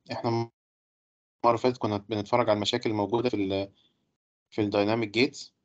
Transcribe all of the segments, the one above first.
احنا المره اللي فاتت كنا بنتفرج على المشاكل الموجوده في ال في الدايناميك جيتس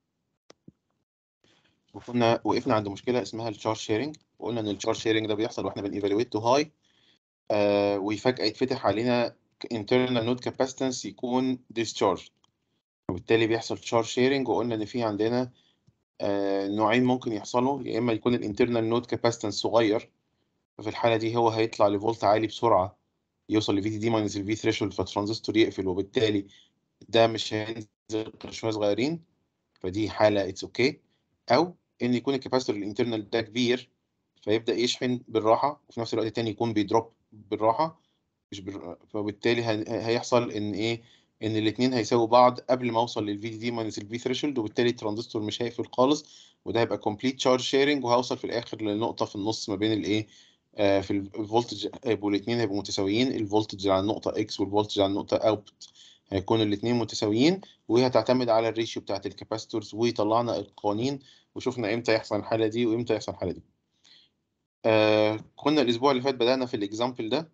وكنا وقفنا عند مشكله اسمها الشارج شيرنج وقلنا ان الشارج شيرنج ده بيحصل واحنا بنيفالويت تو هاي آه وفجاه يتفتح علينا internal node capacitance يكون discharged وبالتالي بيحصل شارج شيرنج وقلنا ان في عندنا آه نوعين ممكن يحصلوا يا اما يكون الانترنال نود كاباسيتنس صغير ففي الحاله دي هو هيطلع لفولت عالي بسرعه يوصل لفي تي دي ماينس الفي ثريشولد فالترانزستور يقفل وبالتالي ده مش هينزل شويه صغيرين فدي حاله اتس اوكي okay. او ان يكون الكاباسيتور الانترنال ده كبير فيبدا يشحن بالراحه وفي نفس الوقت التاني يكون بيدروب بالراحه مش بال... فبالتالي هيحصل ان ايه ان الاثنين هيساووا بعض قبل ما اوصل للفي دي ماينس الفي ثريشولد وبالتالي الترانزستور مش هيقفل خالص وده هيبقى كومبليت شارج شيرنج وهوصل في الاخر لنقطه في النص ما بين الايه آه في الفولتج هيبقوا الاثنين هيبقوا متساويين الفولتج على النقطه اكس والفولتج على النقطه اوت هيكون الاثنين متساويين وهتعتمد على الريشيو بتاعت الكاباسيتورز وطلعنا القوانين وشفنا امتى يحصل الحاله دي وامتى يحصل الحاله دي آه كنا الاسبوع اللي فات بدانا في الاكزامبل ده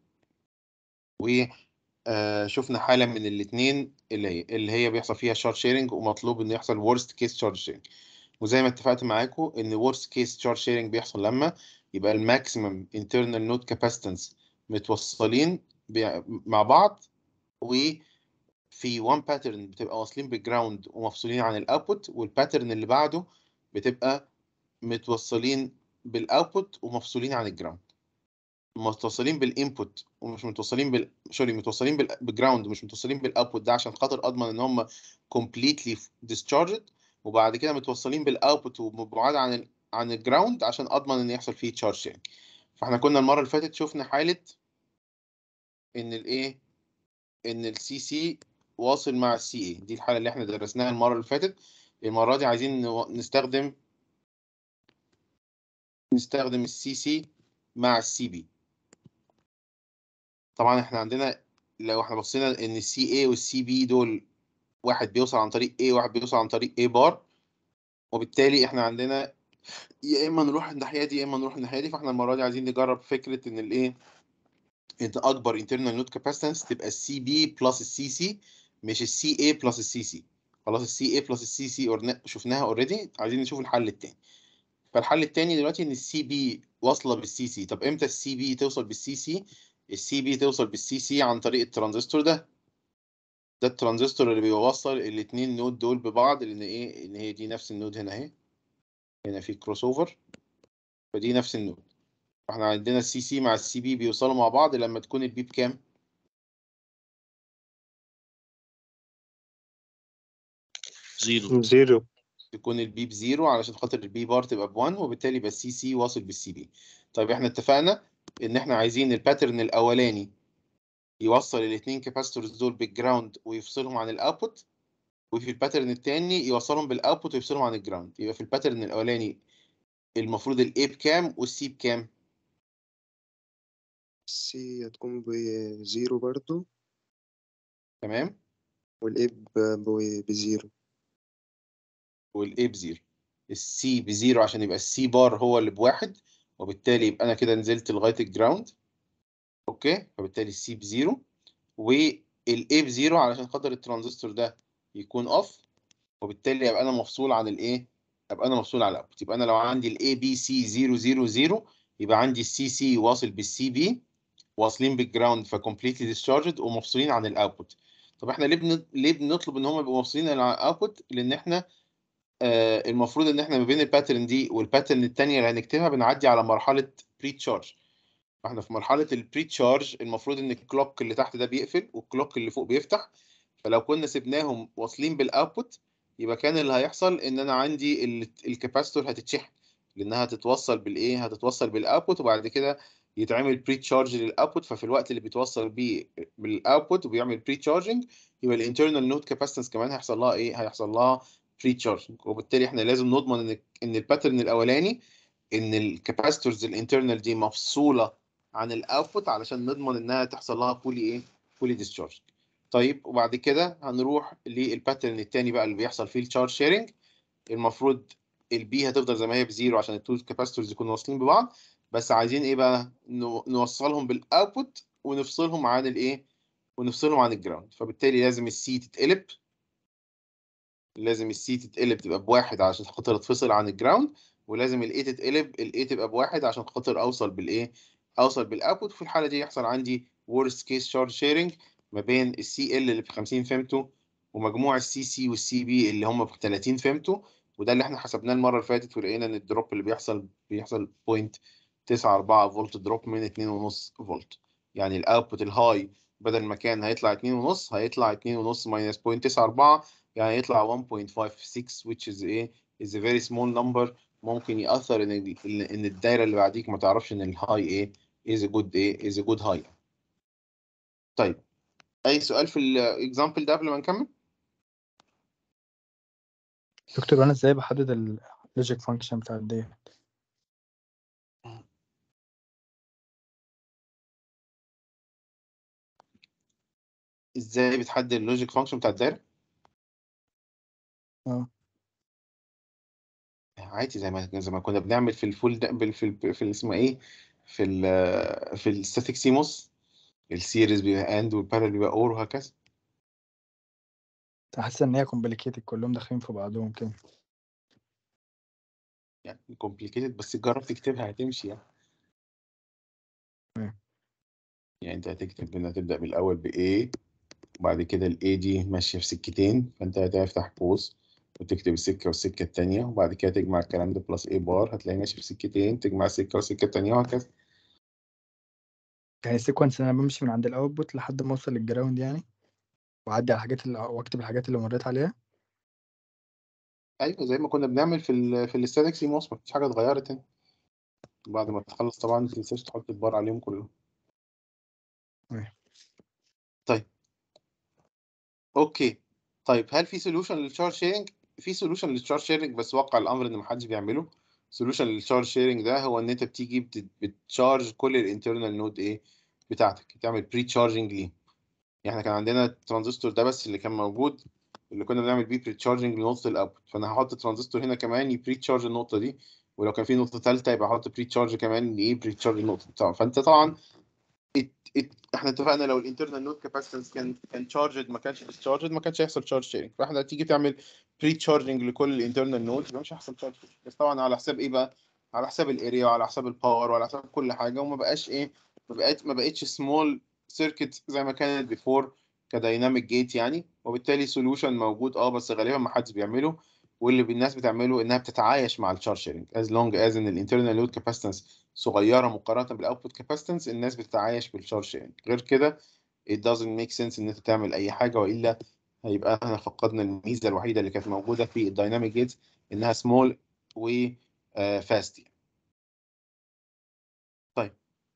وشفنا حاله من الاثنين اللي هي اللي هي بيحصل فيها شارج شيرنج ومطلوب انه يحصل ورست كيس شارج شيرنج وزي ما اتفقت معاكم ان ورست كيس شارج شيرنج بيحصل لما يبقى الماكسيمم انترنال نود كاباسيتنس متوصلين مع بعض وفي وان باترن بتبقى واصلين بالجراوند ومفصولين عن الاوتبوت والباترن اللي بعده بتبقى متوصلين بالاوتبوت ومفصولين عن الجراوند متصلين بالانبوت ومش متوصلين بال سوري متوصلين بال... بالجراوند ومش متوصلين بالاوتبوت ده عشان خاطر اضمن ان هم كومبليتلي ديسشارجد وبعد كده متوصلين بالاوتبوت وبعاد عن ال... عن الجراوند عشان اضمن ان يحصل فيه تشارج شيرنج فاحنا كنا المره اللي فاتت شفنا حاله ان الايه ان السي سي واصل مع السي اي دي الحاله اللي احنا درسناها المره اللي فاتت المره دي عايزين نستخدم نستخدم السي سي مع السي بي طبعا احنا عندنا لو احنا بصينا ان السي اي والسي بي دول واحد بيوصل عن طريق A واحد بيوصل عن طريق A بار وبالتالي احنا عندنا يا اما نروح الناحيه دي يا اما نروح الناحيه دي فاحنا المره دي عايزين نجرب فكره ان الايه ان اكبر انترنال نود كاباسيتنس تبقى السي بي بلس السي سي مش السي اي بلس السي سي خلاص السي اي بلس السي سي شفناها اوريدي عايزين نشوف الحل التاني فالحل التاني دلوقتي ان السي بي واصله بالسي سي طب امتى السي بي توصل بالسي سي السي بي توصل بالسي سي عن طريق الترانزستور ده ده الترانزستور اللي بيوصل الاثنين نود دول ببعض لان ايه ان هي دي نفس النود هنا اهي هنا في كروس اوفر فدي نفس النود فاحنا عندنا السي سي مع السي بي بيوصلوا مع بعض لما تكون البي بكام زيرو زيرو تكون البي بزيرو علشان خاطر البي بار تبقى ب1 وبالتالي يبقى السي سي واصل بالسي بي طيب احنا اتفقنا ان احنا عايزين الباترن الاولاني يوصل الاثنين كاباسيتورز دول بالجراوند ويفصلهم عن الاوتبوت وفي الباترن الثاني يوصلهم بالاوتبوت ويفصلهم عن الجراوند يبقى في الباترن الاولاني المفروض الاي بكام والسي بكام سي هتكون بزيرو برضو تمام والاي بزيرو والاي بزيرو السي بزيرو عشان يبقى السي بار هو اللي بواحد وبالتالي يبقى انا كده نزلت لغايه الجراوند اوكي فبالتالي السي بزيرو والاي بزيرو علشان خاطر الترانزستور ده يكون اوف وبالتالي يبقى انا مفصول عن الايه ابقى انا مفصول على الاوتبوت يبقى انا لو عندي الاي بي سي 0 0 0 يبقى عندي السي سي واصل بالسي بي واصلين بالجراوند فكومبليتلي ديسشارجد ومفصولين عن الاوتبوت طب احنا ليه بن... ليه بنطلب ان هم يبقوا مفصولين عن الاوتبوت لان احنا آه المفروض ان احنا ما بين الباترن دي والباترن الثانيه اللي هنكتبها بنعدي على مرحله بري تشارج فاحنا في مرحله البري تشارج المفروض ان الكلوك اللي تحت ده بيقفل والكلوك اللي فوق بيفتح فلو كنا سيبناهم واصلين بالاوتبوت يبقى كان اللي هيحصل ان انا عندي الكاباسيتور هتتشحن لانها هتتوصل بالايه هتتوصل بالاوتبوت وبعد كده يتعمل بري تشارج للاوتبوت ففي الوقت اللي بيتوصل بيه بالاوتبوت وبيعمل بري تشارجنج يبقى الانترنال نود كاباسيتنس كمان هيحصل لها ايه هيحصل لها بري تشارجنج وبالتالي احنا لازم نضمن ان ان الباترن الاولاني ان الكاباسيتورز الانترنال دي مفصوله عن الاوتبوت علشان نضمن انها تحصل لها فولي ايه فولي ديسشارج طيب وبعد كده هنروح للباترن الثاني بقى اللي بيحصل فيه الشارج شيرنج المفروض البي هتفضل زي ما هي بزيرو عشان التو كاباسيتورز يكونوا واصلين ببعض بس عايزين ايه بقى نوصلهم بالاوتبوت ونفصلهم عن الايه ونفصلهم عن الجراوند فبالتالي لازم السي تتقلب لازم السي تتقلب تبقى بواحد عشان خاطر تفصل عن الجراوند ولازم الاي تتقلب الاي تبقى بواحد عشان خاطر اوصل بالايه اوصل بالاوتبوت وفي الحاله دي يحصل عندي worst case charge sharing ما بين السي ال اللي ب 50 فيمتو ومجموع السي سي والسي بي اللي هم ب 30 فيمتو وده اللي احنا حسبناه المره اللي فاتت ولقينا ان الدروب اللي بيحصل بيحصل 0.94 فولت دروب من 2.5 فولت يعني الاوتبوت الهاي بدل ما كان هيطلع 2.5 هيطلع 2.5 ماينس 0.94 يعني يطلع 1.56 which is a is a very small number ممكن يأثر ان ال- ان الدايره اللي بعديك ما تعرفش ان الهاي ايه is a good ايه is a good high طيب اي سؤال في الاكزامبل ده قبل ما نكمل دكتور انا ازاي بحدد اللوجيك فانكشن بتاع ديت ازاي بتحدد اللوجيك فانكشن بتاع الدايره اه عادي زي ما زي ما كنا بنعمل في الفول ده بال- في ال- في ال- اسمه ايه في ال في الستاتيك سيموس السيريز بيبقى اند والبارل بيبقى اور وهكذا حاسس ان هي كومبليكيتد كلهم داخلين في بعضهم كده يعني كومبليكيتد بس جرب تكتبها هتمشي يعني تمام. يعني انت هتكتب هنا هتبدأ بالأول ب A وبعد كده ال A دي ماشية في سكتين فانت هتفتح قوس وتكتب السكة والسكة التانية وبعد كده تجمع الكلام ده بلس A بار هتلاقي ماشي في سكتين تجمع السكة والسكة التانية وهكذا يعني السيكونس انا بمشي من عند الاوتبوت لحد ما اوصل للجراوند يعني واعدي على الحاجات اللي واكتب الحاجات اللي مريت عليها ايوه زي ما كنا بنعمل في ال في الاستاتيك سيموس مفيش حاجة اتغيرت هنا بعد ما تخلص طبعا ما تنساش تحط البار عليهم كلهم تمام. طيب اوكي طيب هل في سوليوشن للشارج شيرنج في سوليوشن للشارج شيرنج بس واقع الامر ان محدش بيعمله سوليوشن للشارج شيرنج ده هو ان انت بتيجي بت- بتشارج كل الانترنال نود ايه بتاعتك تعمل بري تشارجنج ليه يعني احنا كان عندنا الترانزستور ده بس اللي كان موجود اللي كنا بنعمل بيه بري تشارجنج لنقطه الاوتبوت فانا هحط ترانزستور هنا كمان يبري تشارج النقطه دي ولو كان في نقطه ثالثه يبقى احط بري تشارج كمان ايه بري تشارج النقطه بتاعه فانت طبعا ات ات احنا اتفقنا لو الانترنال نود كاباسيتنس كان كان تشارجد ما كانش ديسشارجد ما كانش هيحصل تشارج شيرنج فاحنا تيجي تعمل بري تشارجنج لكل الانترنال نود يبقى مش هيحصل تشارج بس طبعا على حساب ايه بقى على حساب الاريا وعلى حساب الباور وعلى حساب كل حاجه وما بقاش ايه ما بقت ما بقتش سمول سيركت زي ما كانت بيفور كدايناميك جيت يعني وبالتالي سوليوشن موجود اه بس غالبا ما حدش بيعمله واللي الناس بتعمله انها بتتعايش مع التشارج شيرنج as long as ان الانترنال نود كاباسيتنس صغيره مقارنه بالاوتبوت كاباسيتنس الناس بتتعايش بالشارج شيرنج غير كده it doesn't make sense ان انت تعمل اي حاجه والا هيبقى احنا فقدنا الميزه الوحيده اللي كانت موجوده في الدايناميك جيتس انها سمول و فاست طيب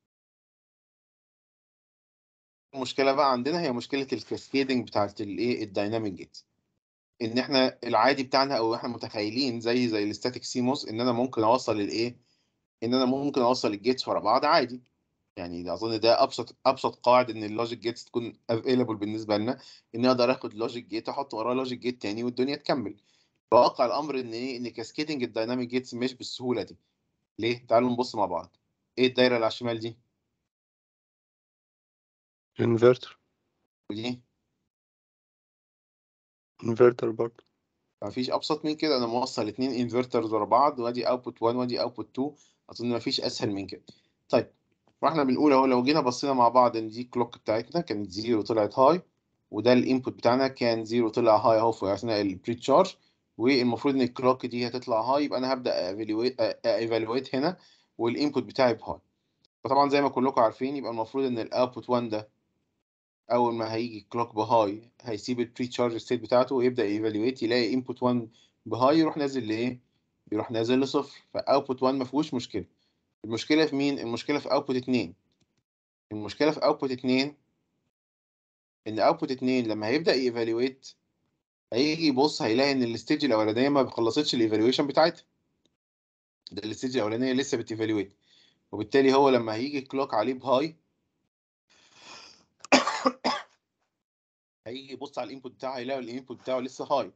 المشكله بقى عندنا هي مشكله الكاسكيدنج بتاعت الايه الدايناميك جيتس ان احنا العادي بتاعنا او احنا متخيلين زي زي الاستاتيك سيموس ان انا ممكن اوصل الايه ان انا ممكن اوصل الجيتس ورا بعض عادي يعني اظن ده ابسط ابسط قواعد ان اللوجيك جيتس تكون افيلبل بالنسبه لنا ان اقدر اخد لوجيك جيت احط وراه لوجيك جيت تاني والدنيا تكمل فواقع الامر ان ايه ان كاسكيدنج الدايناميك جيتس مش بالسهوله دي ليه تعالوا نبص مع بعض ايه الدايره اللي على الشمال دي انفرتر ودي انفرتر برضه مفيش ابسط من كده انا موصل اتنين انفرترز ورا بعض وادي اوتبوت 1 وادي اوتبوت 2 اظن مفيش اسهل من كده طيب واحنا بنقول اهو لو جينا بصينا مع بعض ان دي الكلوك بتاعتنا كانت زيرو طلعت هاي وده الانبوت بتاعنا كان زيرو طلع هاي اهو في اثناء البري تشارج والمفروض ان الكلوك دي هتطلع هاي يبقى انا هبدا ايفالويت هنا والانبوت بتاعي بهاي فطبعا زي ما كلكم عارفين يبقى المفروض ان الاوتبوت 1 ده اول ما هيجي كلوك بهاي هيسيب البري تشارج ستيت بتاعته ويبدا ايفالويت يلاقي انبوت 1 بهاي يروح نازل لايه يروح نازل لصفر فاوتبوت 1 ما فيهوش مشكله المشكله في مين المشكله في اوتبوت 2 المشكله في اوتبوت 2 ان اوتبوت 2 لما هيبدا ييفالويت هيجي يبص هيلاقي ان الستيج الاولانيه ما خلصتش الايفالويشن بتاعتها ده الستيج الاولانيه لسه بتيفالويت وبالتالي هو لما هيجي كلوك عليه بهاي هيجي يبص على الانبوت بتاعه هيلاقي الانبوت بتاعه لسه هاي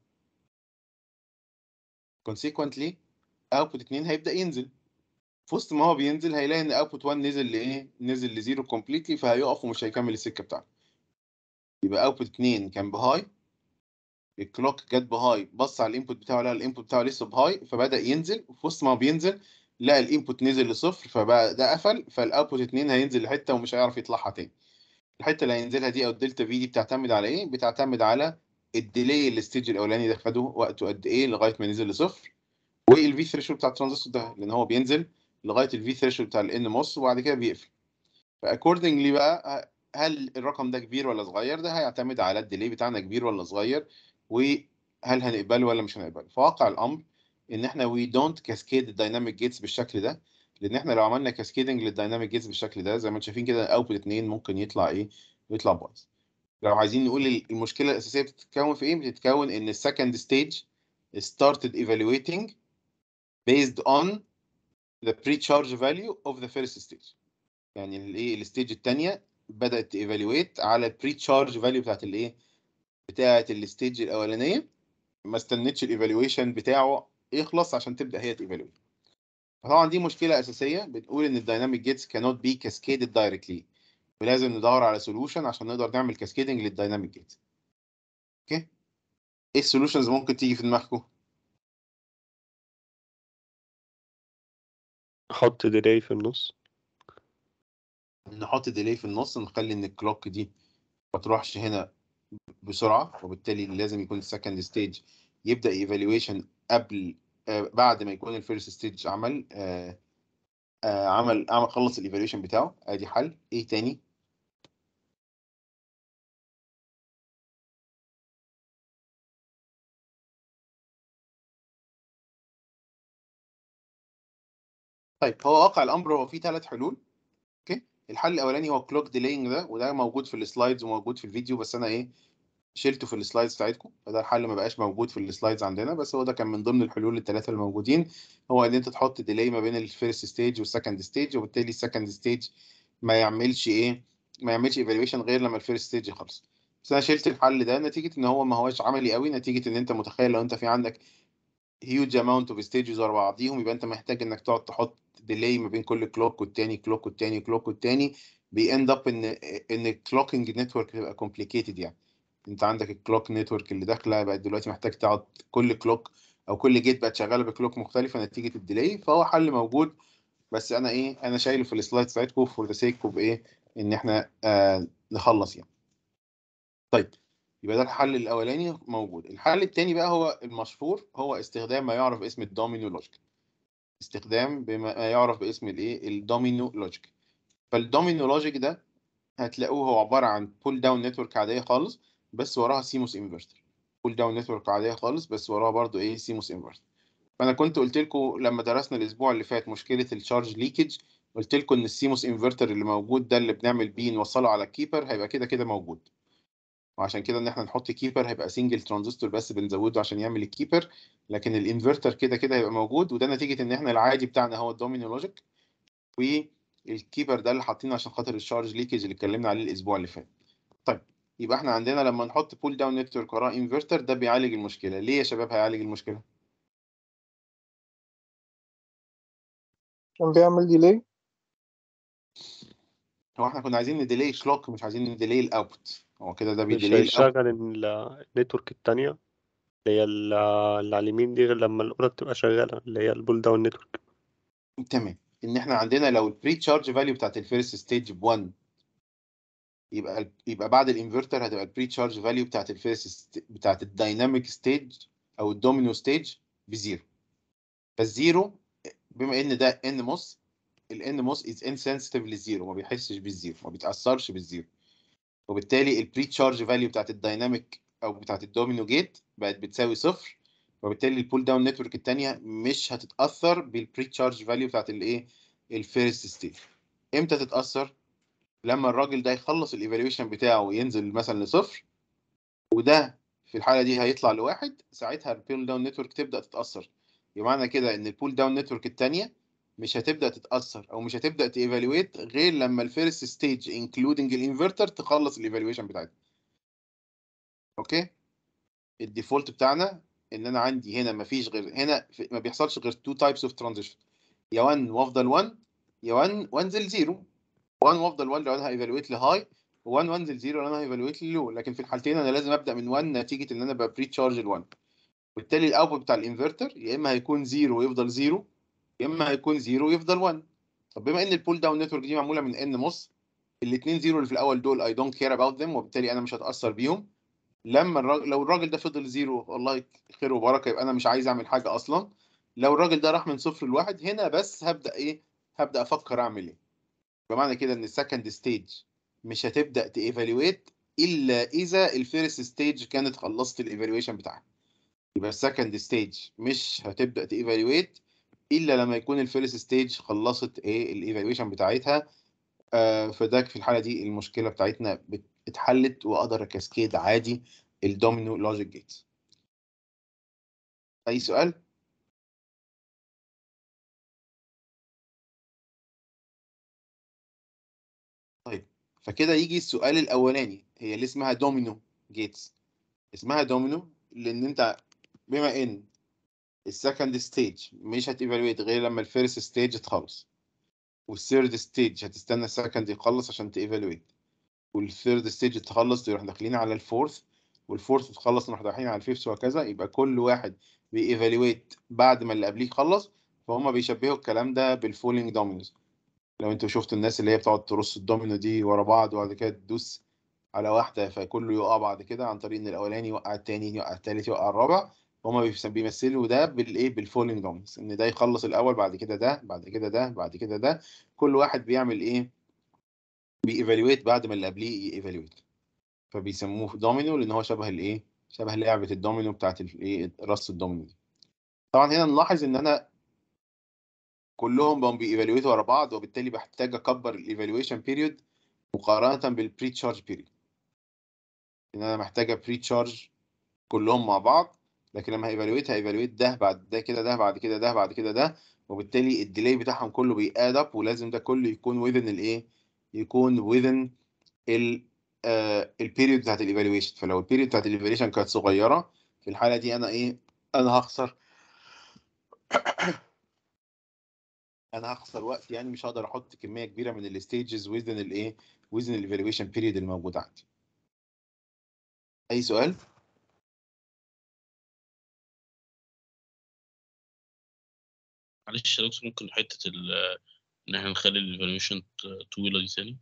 consequently اوتبوت 2 هيبدا ينزل في وسط ما هو بينزل هيلاقي ان اوتبوت 1 نزل لايه نزل لزيرو كومبليتلي فهيقف ومش هيكمل السكه بتاعته يبقى اوتبوت 2 كان بهاي الكلوك جت بهاي بص على الانبوت بتاعه لقى الانبوت بتاعه لسه بهاي فبدا ينزل وفي وسط ما هو بينزل لقى الانبوت نزل لصفر فبقى ده قفل فالاوتبوت 2 هينزل لحته ومش هيعرف يطلعها تاني الحته اللي هينزلها دي او الدلتا في دي بتعتمد على ايه بتعتمد على الديلي اللي الستيج الاولاني ده خده وقته قد ايه لغايه ما نزل لصفر والفي ثريشولد بتاع الترانزستور ده لان هو بينزل لغايه الفي ثريشولد بتاع الان موس وبعد كده بيقفل فاكوردنجلي بقى هل الرقم ده كبير ولا صغير ده هيعتمد على الديلي بتاعنا كبير ولا صغير وهل هنقبله ولا مش هنقبله فواقع الامر ان احنا وي دونت كاسكيد الدايناميك جيتس بالشكل ده لان احنا لو عملنا كاسكيدنج للدايناميك جيتس بالشكل ده زي ما انتم شايفين كده اوتبوت 2 ممكن يطلع ايه يطلع بايظ لو عايزين نقول المشكله الاساسيه بتتكون في ايه بتتكون ان السكند ستيج started evaluating based on the pre-charge value of the first stage يعني الايه الستيج الثانيه بدات تيفالويت على البري تشارج فاليو بتاعت الايه بتاعت الستيج الاولانيه ما استنتش الايفالويشن بتاعه يخلص عشان تبدا هي تيفالويت طبعا دي مشكله اساسيه بنقول ان الدايناميك جيتس cannot be cascaded directly ولازم ندور على سولوشن عشان نقدر نعمل كاسكيدنج للدايناميك جيتس اوكي ايه السولوشنز ممكن تيجي في دماغكم احط ديلي في النص نحط ديلي في النص نخلي ان الكلوك دي ما تروحش هنا بسرعه وبالتالي لازم يكون السكند ستيج يبدا ايفالويشن قبل آه بعد ما يكون الفيرست ستيج عمل آه آه عمل عمل خلص الايفالويشن بتاعه ادي حل ايه تاني طيب هو واقع الامر هو فيه ثلاث حلول اوكي الحل الاولاني هو كلوك ديلينج ده وده موجود في السلايدز وموجود في الفيديو بس انا ايه شلته في السلايدز بتاعتكم فده الحل ما بقاش موجود في السلايدز عندنا بس هو ده كان من ضمن الحلول الثلاثه الموجودين هو ان انت تحط ديلي ما بين الفيرست ستيج والسكند ستيج وبالتالي السكند ستيج ما يعملش ايه ما يعملش ايفالويشن غير لما الفيرست ستيج يخلص بس انا شلت الحل ده نتيجه ان هو ما هوش عملي قوي نتيجه ان انت متخيل لو انت في عندك هيوج اماونت اوف ستيجز ورا بعضيهم يبقى انت محتاج انك تقعد تحط ديلي ما بين كل كلوك والتاني كلوك والتاني كلوك والتاني بيند اب ان ان الكلوكينج نتورك بتبقى كومبليكيتد يعني انت عندك الكلوك نتورك اللي داخله بقت دلوقتي محتاج تقعد كل كلوك او كل جيت بقت شغاله بكلوك مختلفه نتيجه الديلي فهو حل موجود بس انا ايه انا شايله في السلايد بتاعتكم فور ذا سيك اوف ايه ان احنا آه نخلص يعني طيب يبقى ده الحل الاولاني موجود الحل الثاني بقى هو المشهور هو استخدام ما يعرف باسم الدومينو لوجيك استخدام بما يعرف باسم الايه الدومينو لوجيك فالدومينو لوجيك ده هتلاقوه هو عباره عن بول داون نتورك عاديه خالص بس وراها سيموس انفرتر بول داون نتورك عاديه خالص بس وراها برضو ايه سيموس انفرتر فانا كنت قلت لكم لما درسنا الاسبوع اللي فات مشكله الشارج ليكج قلت لكم ان السيموس انفرتر اللي موجود ده اللي بنعمل بيه نوصله على الكيبر هيبقى كده كده موجود وعشان كده ان احنا نحط كيبر هيبقى سنجل ترانزستور بس بنزوده عشان يعمل الكيبر لكن الانفرتر كده كده هيبقى موجود وده نتيجه ان احنا العادي بتاعنا هو الدومينو لوجيك والكيبر ده اللي حاطينه عشان خاطر الشارج ليكج اللي اتكلمنا عليه الاسبوع اللي فات طيب يبقى احنا عندنا لما نحط بول داون نتورك وراه انفرتر ده بيعالج المشكله ليه يا شباب هيعالج المشكله عشان بيعمل ديلي هو احنا كنا عايزين نديلي كلوك مش عايزين نديلي الاوت هو كده ده مش بيديلي الاوت هيشغل ال- النتورك التانية اللي هي ال- اللي على اليمين دي غير لما الأولى بتبقى شغالة اللي هي البول داون نتورك تمام ان احنا عندنا لو البري تشارج فاليو بتاعت الفيرست ستيج ب 1 يبقى ال- يبقى بعد الانفرتر هتبقى البري تشارج فاليو بتاعت الفيرست بتاعت الدايناميك ستيج او الدومينو ستيج بزيرو فالزيرو بما ان ده ان موس الان موس از انسنسيتيف للزيرو ما بيحسش بالزيرو ما بيتاثرش بالزيرو وبالتالي البري تشارج فاليو بتاعت الدايناميك او بتاعت الدومينو جيت بقت بتساوي صفر وبالتالي البول داون نتورك الثانيه مش هتتاثر بالبري تشارج فاليو بتاعت الايه الفيرست ستيج امتى تتاثر لما الراجل ده يخلص الايفالويشن بتاعه وينزل مثلا لصفر وده في الحاله دي هيطلع لواحد ساعتها البول داون نتورك تبدا تتاثر بمعنى كده ان البول داون نتورك الثانيه مش هتبدا تتاثر او مش هتبدا تيفالويت غير لما الفيرست ستيج انكلودنج الانفرتر تخلص الايفالويشن بتاعتها اوكي الديفولت بتاعنا ان انا عندي هنا مفيش غير هنا في- ما بيحصلش غير تو تايبس اوف ترانزيشن يا 1 وافضل 1 يا 1 وانزل 0 1 وافضل 1 لو انا هايفالويت لهاي 1 1 انزل 0 انا هيفالويت لي لو لكن في الحالتين انا لازم ابدا من 1 نتيجه ان انا ببري تشارج ال 1 وبالتالي الاوتبوت بتاع الانفرتر يا اما هيكون 0 ويفضل 0 يا اما هيكون 0 ويفضل 1 طب بما ان البول داون نتورك دي معموله من ان مص الاثنين زيرو اللي في الاول دول اي دونت كير اباوت ذم وبالتالي انا مش هتاثر بيهم لما الراجل لو الراجل ده فضل زيرو والله خير وبركه يبقى انا مش عايز اعمل حاجه اصلا لو الراجل ده راح من صفر لواحد هنا بس هبدا ايه هبدا افكر اعمل ايه بمعنى كده ان السكند ستيج مش هتبدا تيفالويت الا اذا الفيرست ستيج كانت خلصت الايفالويشن بتاعها يبقى السكند ستيج مش هتبدا تيفالويت الا لما يكون الفيرست ستيج خلصت ايه الايفالويشن بتاعتها آه فده في الحاله دي المشكله بتاعتنا بت- اتحلت واقدر اكاسكيد عادي الدومينو لوجيك جيتس اي سؤال طيب فكده يجي السؤال الاولاني هي اللي اسمها دومينو جيتس اسمها دومينو لان انت بما ان السكند ستيج مش هتيفالويت غير لما الفيرست ستيج تخلص والثيرد ستيج هتستنى السكند يخلص عشان تيفالويت والثيرد ستيج تخلص تروح داخلين على الفورث والفورث تخلص نروح داخلين على الفيفث وهكذا يبقى كل واحد بييفالويت بعد ما اللي قبليه يخلص فهم بيشبهوا الكلام ده بالفولينج دومينوز لو انتوا شفتوا الناس اللي هي بتقعد ترص الدومينو دي ورا بعض وبعد كده تدوس على واحدة فكله يقع بعد كده عن طريق ان الاولاني يوقع التاني يوقع التالت يوقع الرابع هما بيس- بيمثلوا ده بالايه بالفولينج دومينوز ان ده يخلص الاول بعد كده ده بعد كده ده بعد كده ده كل واحد بيعمل ايه بييفالويت بعد ما اللي قبليه ييفالويت فبيسموه دومينو لان هو شبه الايه شبه لعبه الدومينو بتاعت الايه رص الدومينو دي طبعا هنا نلاحظ ان انا كلهم بقوا بييفالويتوا ورا بعض وبالتالي بحتاج اكبر الايفالويشن بيريود مقارنه بالبري تشارج بيريود ان انا محتاجه بري تشارج كلهم مع بعض لكن لما هيفالويت هيفالويت ده بعد ده كده ده بعد كده ده بعد كده ده وبالتالي الديلي بتاعهم كله بياد اب ولازم ده كله يكون within الايه يكون within ال البيريود بتاعت الايفالويشن فلو البيريود بتاعت الايفالويشن كانت صغيره في الحاله دي انا ايه انا هخسر انا هخسر وقت يعني مش هقدر احط كميه كبيره من الستيجز within الايه within الايفالويشن بيريود الموجود عندي اي سؤال معلش يا دكتور ممكن حتة ال إن إحنا نخلي الإيفالويشن طويلة دي تاني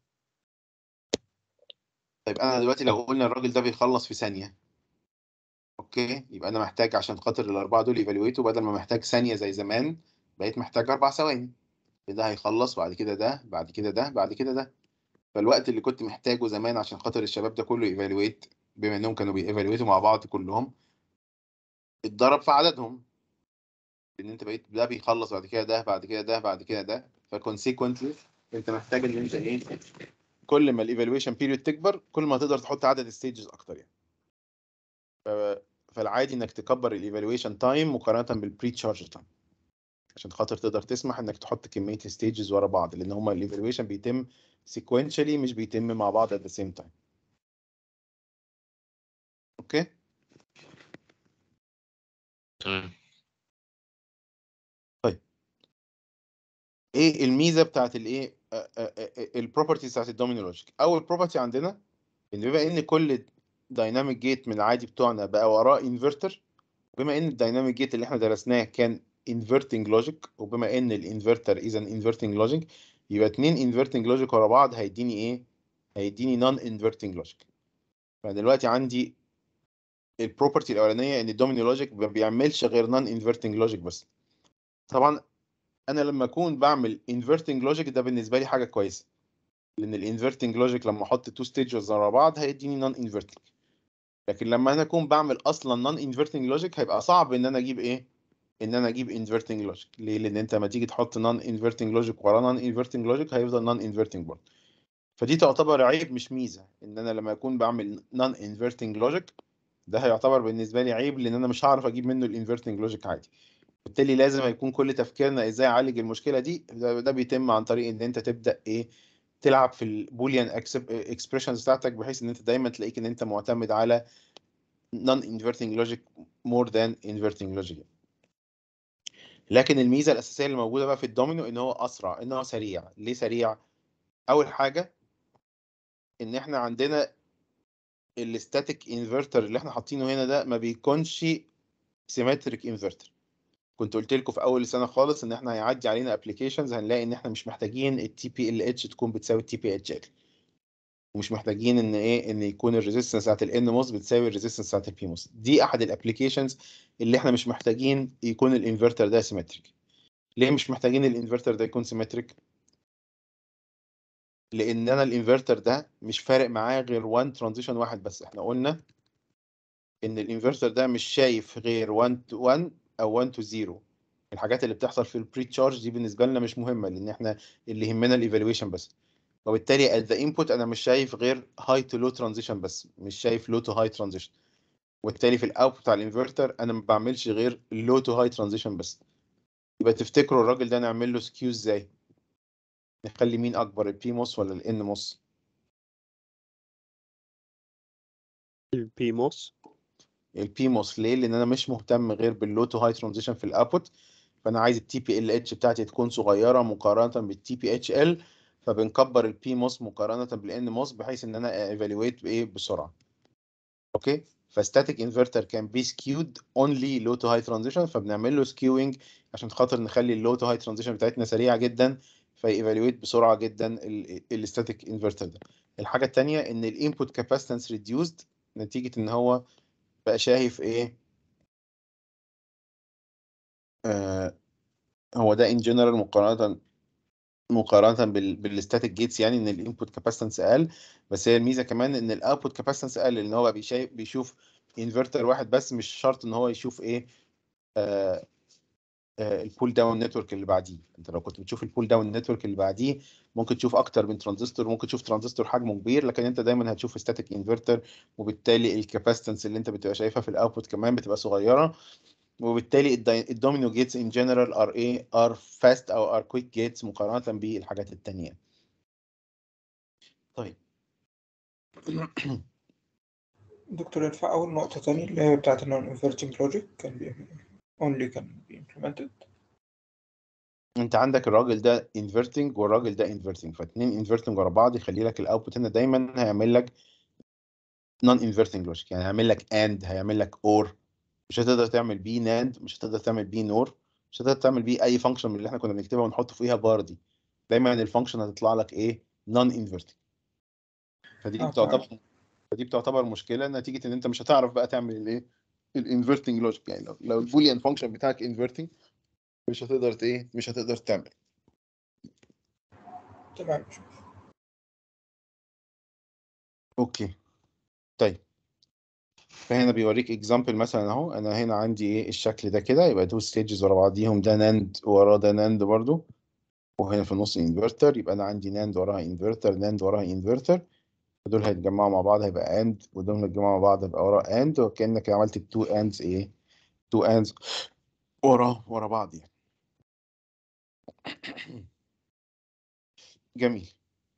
طيب انا دلوقتي لو قلنا الراجل ده بيخلص في ثانيه اوكي يبقى انا محتاج عشان خاطر الاربعه دول ايفالويتوا بدل ما محتاج ثانيه زي زمان بقيت محتاج اربع ثواني ده هيخلص بعد كده ده بعد كده ده بعد كده ده فالوقت اللي كنت محتاجه زمان عشان خاطر الشباب ده كله ايفالويت بما انهم كانوا بييفالويتوا مع بعض كلهم اتضرب في عددهم ان انت بقيت ده بيخلص بعد كده ده بعد كده ده بعد كده ده فكونسيكونتلي انت محتاج ان انت ايه كل ما الايفالويشن بيريود تكبر كل ما تقدر تحط عدد ستيجز اكتر يعني ف- فالعادي انك تكبر الايفالويشن تايم مقارنه بالبري تشارج تايم عشان خاطر تقدر تسمح انك تحط كميه ستيجز ورا بعض لان هما الايفالويشن بيتم سيكونشالي مش بيتم مع بعض at the same time اوكي تمام ايه الميزه بتاعت الايه البروبرتيز بتاعت الدومينو لوجيك اول بروبرتي عندنا ان بما ان كل دايناميك جيت من العادي بتوعنا بقى وراه انفرتر بما ان الدايناميك جيت اللي احنا درسناه كان انفرتنج لوجيك وبما ان الانفرتر اذا انفرتنج لوجيك يبقى اتنين انفرتنج لوجيك ورا بعض هيديني ايه هيديني نون انفرتنج لوجيك فدلوقتي عندي البروبرتي الاولانيه ان الدومينو لوجيك ما بيعملش غير نون انفرتنج لوجيك بس طبعا انا لما اكون بعمل انفرتنج لوجيك ده بالنسبه لي حاجه كويسه لان الانفرتنج لوجيك لما احط تو ستيجز ورا بعض هيديني نون انفرتنج لكن لما انا اكون بعمل اصلا نون انفرتنج لوجيك هيبقى صعب ان انا اجيب ايه ان انا اجيب انفرتنج لوجيك ليه لان انت لما تيجي تحط نون انفرتنج لوجيك ورا نون انفرتنج لوجيك هيفضل نون انفرتنج برضه فدي تعتبر عيب مش ميزه ان انا لما اكون بعمل نون انفرتنج لوجيك ده هيعتبر بالنسبه لي عيب لان انا مش هعرف اجيب منه الانفرتنج لوجيك عادي بالتالي لازم يكون كل تفكيرنا ازاي اعالج المشكله دي ده, ده بيتم عن طريق ان انت تبدا ايه تلعب في البوليان اكسبريشنز بتاعتك بحيث ان انت دايما تلاقيك ان انت معتمد على non inverting logic more than inverting logic لكن الميزه الاساسيه اللي موجوده بقى في الدومينو ان هو اسرع ان هو سريع ليه سريع اول حاجه ان احنا عندنا الستاتيك انفرتر اللي احنا حاطينه هنا ده ما بيكونش سيمتريك انفرتر كنت قلت لكم في اول السنه خالص ان احنا هيعدي علينا ابلكيشنز هنلاقي ان احنا مش محتاجين التي بي ال اتش تكون بتساوي التي بي اتش ال ومش محتاجين ان ايه ان يكون الريزيستنس بتاعت الان موس بتساوي الريزيستنس بتاعت البي موس دي احد الابلكيشنز اللي احنا مش محتاجين يكون الانفرتر ده سيمتريك ليه مش محتاجين الانفرتر ده يكون سيمتريك لان انا الانفرتر ده مش فارق معاه غير 1 ترانزيشن واحد بس احنا قلنا ان الانفرتر ده مش شايف غير 1 تو 1 او 1 تو 0 الحاجات اللي بتحصل في البري تشارج دي بالنسبه لنا مش مهمه لان احنا اللي يهمنا الايفالويشن بس وبالتالي at the input انا مش شايف غير high to low transition بس مش شايف low to high transition وبالتالي في الاوتبوت بتاع الانفرتر انا ما بعملش غير low to high transition بس يبقى تفتكروا الراجل ده نعمل له سكيو ازاي نخلي مين اكبر البي موس ولا الان موس البي موس البي موس ليه لان انا مش مهتم غير باللو تو هاي ترانزيشن في الاوتبوت فانا عايز التي بي ال اتش بتاعتي تكون صغيره مقارنه بالتي بي اتش ال فبنكبر البي موس مقارنه بالان موس بحيث ان انا ايفالويت بايه بسرعه اوكي فستاتيك انفرتر كان بي سكيود اونلي لو تو هاي ترانزيشن فبنعمل له سكيوينج عشان خاطر نخلي اللو تو هاي ترانزيشن بتاعتنا سريعه جدا فايفالويت بسرعه جدا الستاتيك انفرتر ده الحاجه الثانيه ان الانبوت كاباسيتنس ريديوسد نتيجه ان هو بقى شايف ايه آه هو ده ان جنرال مقارنه مقارنه بال بالستاتيك جيتس يعني ان الانبوت كاباسيتنس اقل بس هي الميزه كمان ان الاوتبوت كاباسيتنس اقل لان هو بيشايف بيشوف انفرتر واحد بس مش شرط ان هو يشوف ايه آه آه البول داون نتورك اللي بعديه انت لو كنت بتشوف البول داون نتورك اللي بعديه ممكن تشوف اكتر من ترانزستور ممكن تشوف ترانزستور حجمه كبير لكن انت دايما هتشوف ستاتيك انفرتر وبالتالي الكاباسيتنس اللي انت بتبقى شايفها في الاوتبوت كمان بتبقى صغيره وبالتالي الدومينو جيتس ان جنرال ار ايه ار فاست او ار كويك جيتس مقارنه بالحاجات التانية طيب دكتور يرفع أول نقطة تانية اللي هي بتاعت النون inverting logic كان بي only كان بي implemented انت عندك الراجل ده انفرتنج والراجل ده انفرتنج فاتنين انفرتنج ورا بعض يخلي لك الاوتبوت هنا دايما هيعمل لك نون انفرتنج لوجيك يعني هيعمل لك اند هيعمل لك اور مش هتقدر تعمل بيه ناند مش هتقدر تعمل بيه نور مش هتقدر تعمل بيه اي فانكشن من اللي احنا كنا بنكتبها ونحط فيها بار دي دايما الفانكشن هتطلع لك ايه نون انفرتنج فدي آه، بتعتبر فدي بتعتبر مشكله نتيجه ان انت مش هتعرف بقى تعمل الايه الانفرتنج لوجيك يعني لو لو البوليان فانكشن بتاعك انفرتنج مش هتقدر ت- ايه مش هتقدر تعمل تمام اوكي طيب فهنا بيوريك اكزامبل مثلا اهو انا هنا عندي ايه الشكل ده كده يبقى تو ستيجز ورا بعضيهم ده ناند وراه ده ناند برضو وهنا في النص انفرتر يبقى انا عندي ناند وراها انفرتر ناند وراها انفرتر ودول هيتجمعوا مع بعض هيبقى اند ودول هيتجمعوا مع بعض هيبقى ورا اند وكانك عملت التو اندز ايه تو اندز ورا ورا بعض يعني جميل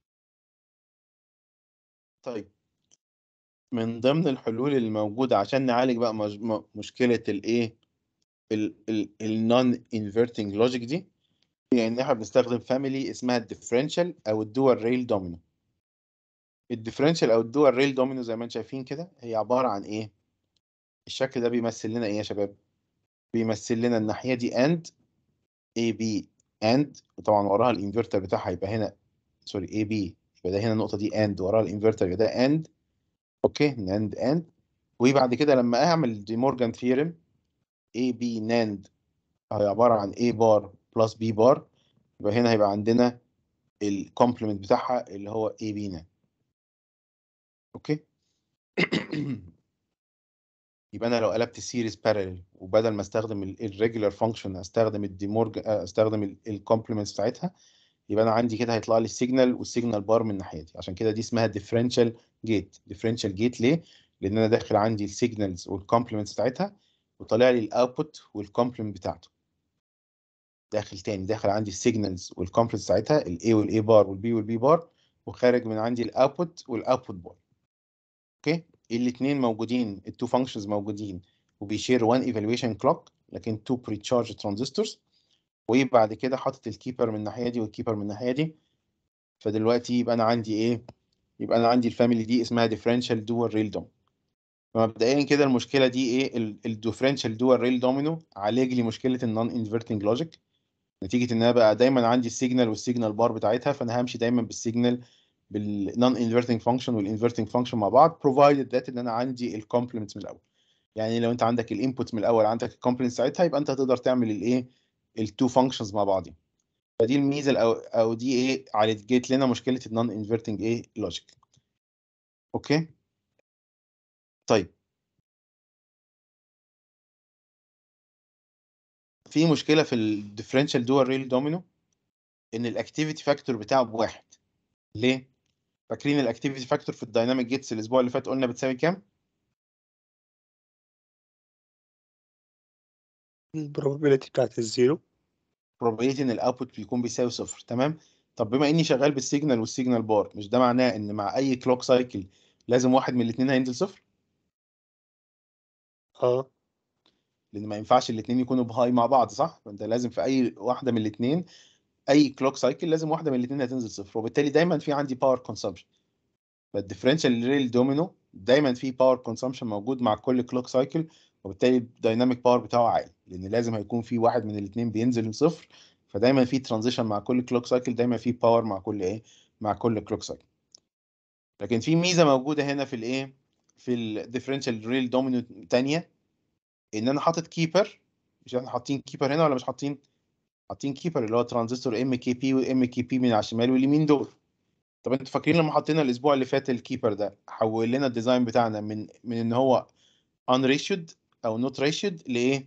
طيب من ضمن الحلول الموجودة عشان نعالج بقى مج- م- مشكلة الايه النون انفرتنج لوجيك دي هي ان احنا بنستخدم فاميلي اسمها الديفرنشال او الدول ريل دومينو الديفرنشال او الدول ريل دومينو زي ما انتم شايفين كده هي عبارة عن ايه الشكل ده بيمثل لنا ايه يا شباب بيمثل لنا الناحية دي اند اي بي اند وطبعا وراها الانفرتر بتاعها يبقى هنا سوري اي بي يبقى ده هنا النقطة دي اند وراها الانفرتر يبقى ده اند اوكي ناند اند وبعد كده لما اعمل دي مورجان ثيورم اي بي ناند هي عبارة عن A بار بلس B بار يبقى هنا هيبقى عندنا الكومبلمنت بتاعها اللي هو A B ناند اوكي يبقى انا لو قلبت السيريز بارallel وبدل ما استخدم الريجولار فانكشن استخدم الديمورج استخدم الكومبلمنتس بتاعتها يبقى انا عندي كده هيطلع لي السيجنال والسيجنال بار من الناحيه دي عشان كده دي اسمها ديفرنشال جيت ديفرنشال جيت ليه لان انا داخل عندي السيجنالز والكومبلمنتس بتاعتها وطالع لي الاوتبوت والكومبلمنت بتاعته داخل تاني داخل عندي السيجنالز والكومبلمنتس بتاعتها الاي والاي بار والبي والبي بار وخارج من عندي الاوتبوت والاوتبوت بار اوكي الاثنين موجودين التو فانكشنز موجودين وبيشير وان ايفالويشن كلوك لكن تو بري تشارج ترانزستورز وبعد كده حاطط الكيبر من الناحيه دي والكيبر من الناحيه دي فدلوقتي يبقى انا عندي ايه يبقى انا عندي الفاميلي دي اسمها ديفرنشال دوال ريل دومينو فمبدئيا كده المشكله دي ايه الديفرنشال دوال ريل دومينو عالج لي مشكله النون انفرتنج لوجيك نتيجه ان انا بقى دايما عندي السيجنال والسيجنال بار بتاعتها فانا همشي دايما بالسيجنال بالنون انفرتنج فانكشن والانفرتنج فانكشن مع بعض provided that ان انا عندي الكومبلمنتس من الاول يعني لو انت عندك الانبوت من الاول عندك الكومبلمنت ساعتها يبقى انت هتقدر تعمل الايه التو فانكشنز مع بعض فدي الميزه او او دي ايه عالجت لنا مشكله النون انفرتنج ايه لوجيك اوكي طيب في مشكله في الديفرنشال دوال ريل دومينو ان الاكتيفيتي فاكتور بتاعه بواحد ليه فاكرين الاكتيفيتي فاكتور في الدايناميك جيتس الاسبوع اللي فات قلنا بتساوي كام البروبابيلتي بتاعت الزيرو probability ان الاوتبوت بيكون بيساوي صفر تمام طب بما اني شغال بالسيجنال والسيجنال بار مش ده معناه ان مع اي كلوك سايكل لازم واحد من الاثنين هينزل صفر اه لان ما ينفعش الاثنين يكونوا بهاي مع بعض صح فانت لازم في اي واحده من الاثنين اي كلوك سايكل لازم واحده من الاثنين هتنزل صفر وبالتالي دايما في عندي باور كونسامشن فالديفرنشال ريل دومينو دايما في باور كونسامشن موجود مع كل كلوك سايكل وبالتالي الدايناميك باور بتاعه عالي لان لازم هيكون في واحد من الاثنين بينزل لصفر فدايما في ترانزيشن مع كل كلوك سايكل دايما في باور مع كل ايه مع كل كلوك سايكل لكن في ميزه موجوده هنا في الايه في الديفرنشال ريل دومينو تانية ان انا حاطط كيبر مش احنا حاطين كيبر هنا ولا مش حاطين حاطين كيبر اللي هو ترانزستور ام كي بي وام كي بي من على الشمال واليمين دول طب انتوا فاكرين لما حطينا الاسبوع اللي فات الكيبر ده حول لنا الديزاين بتاعنا من من ان هو unratioed او not ratioed لايه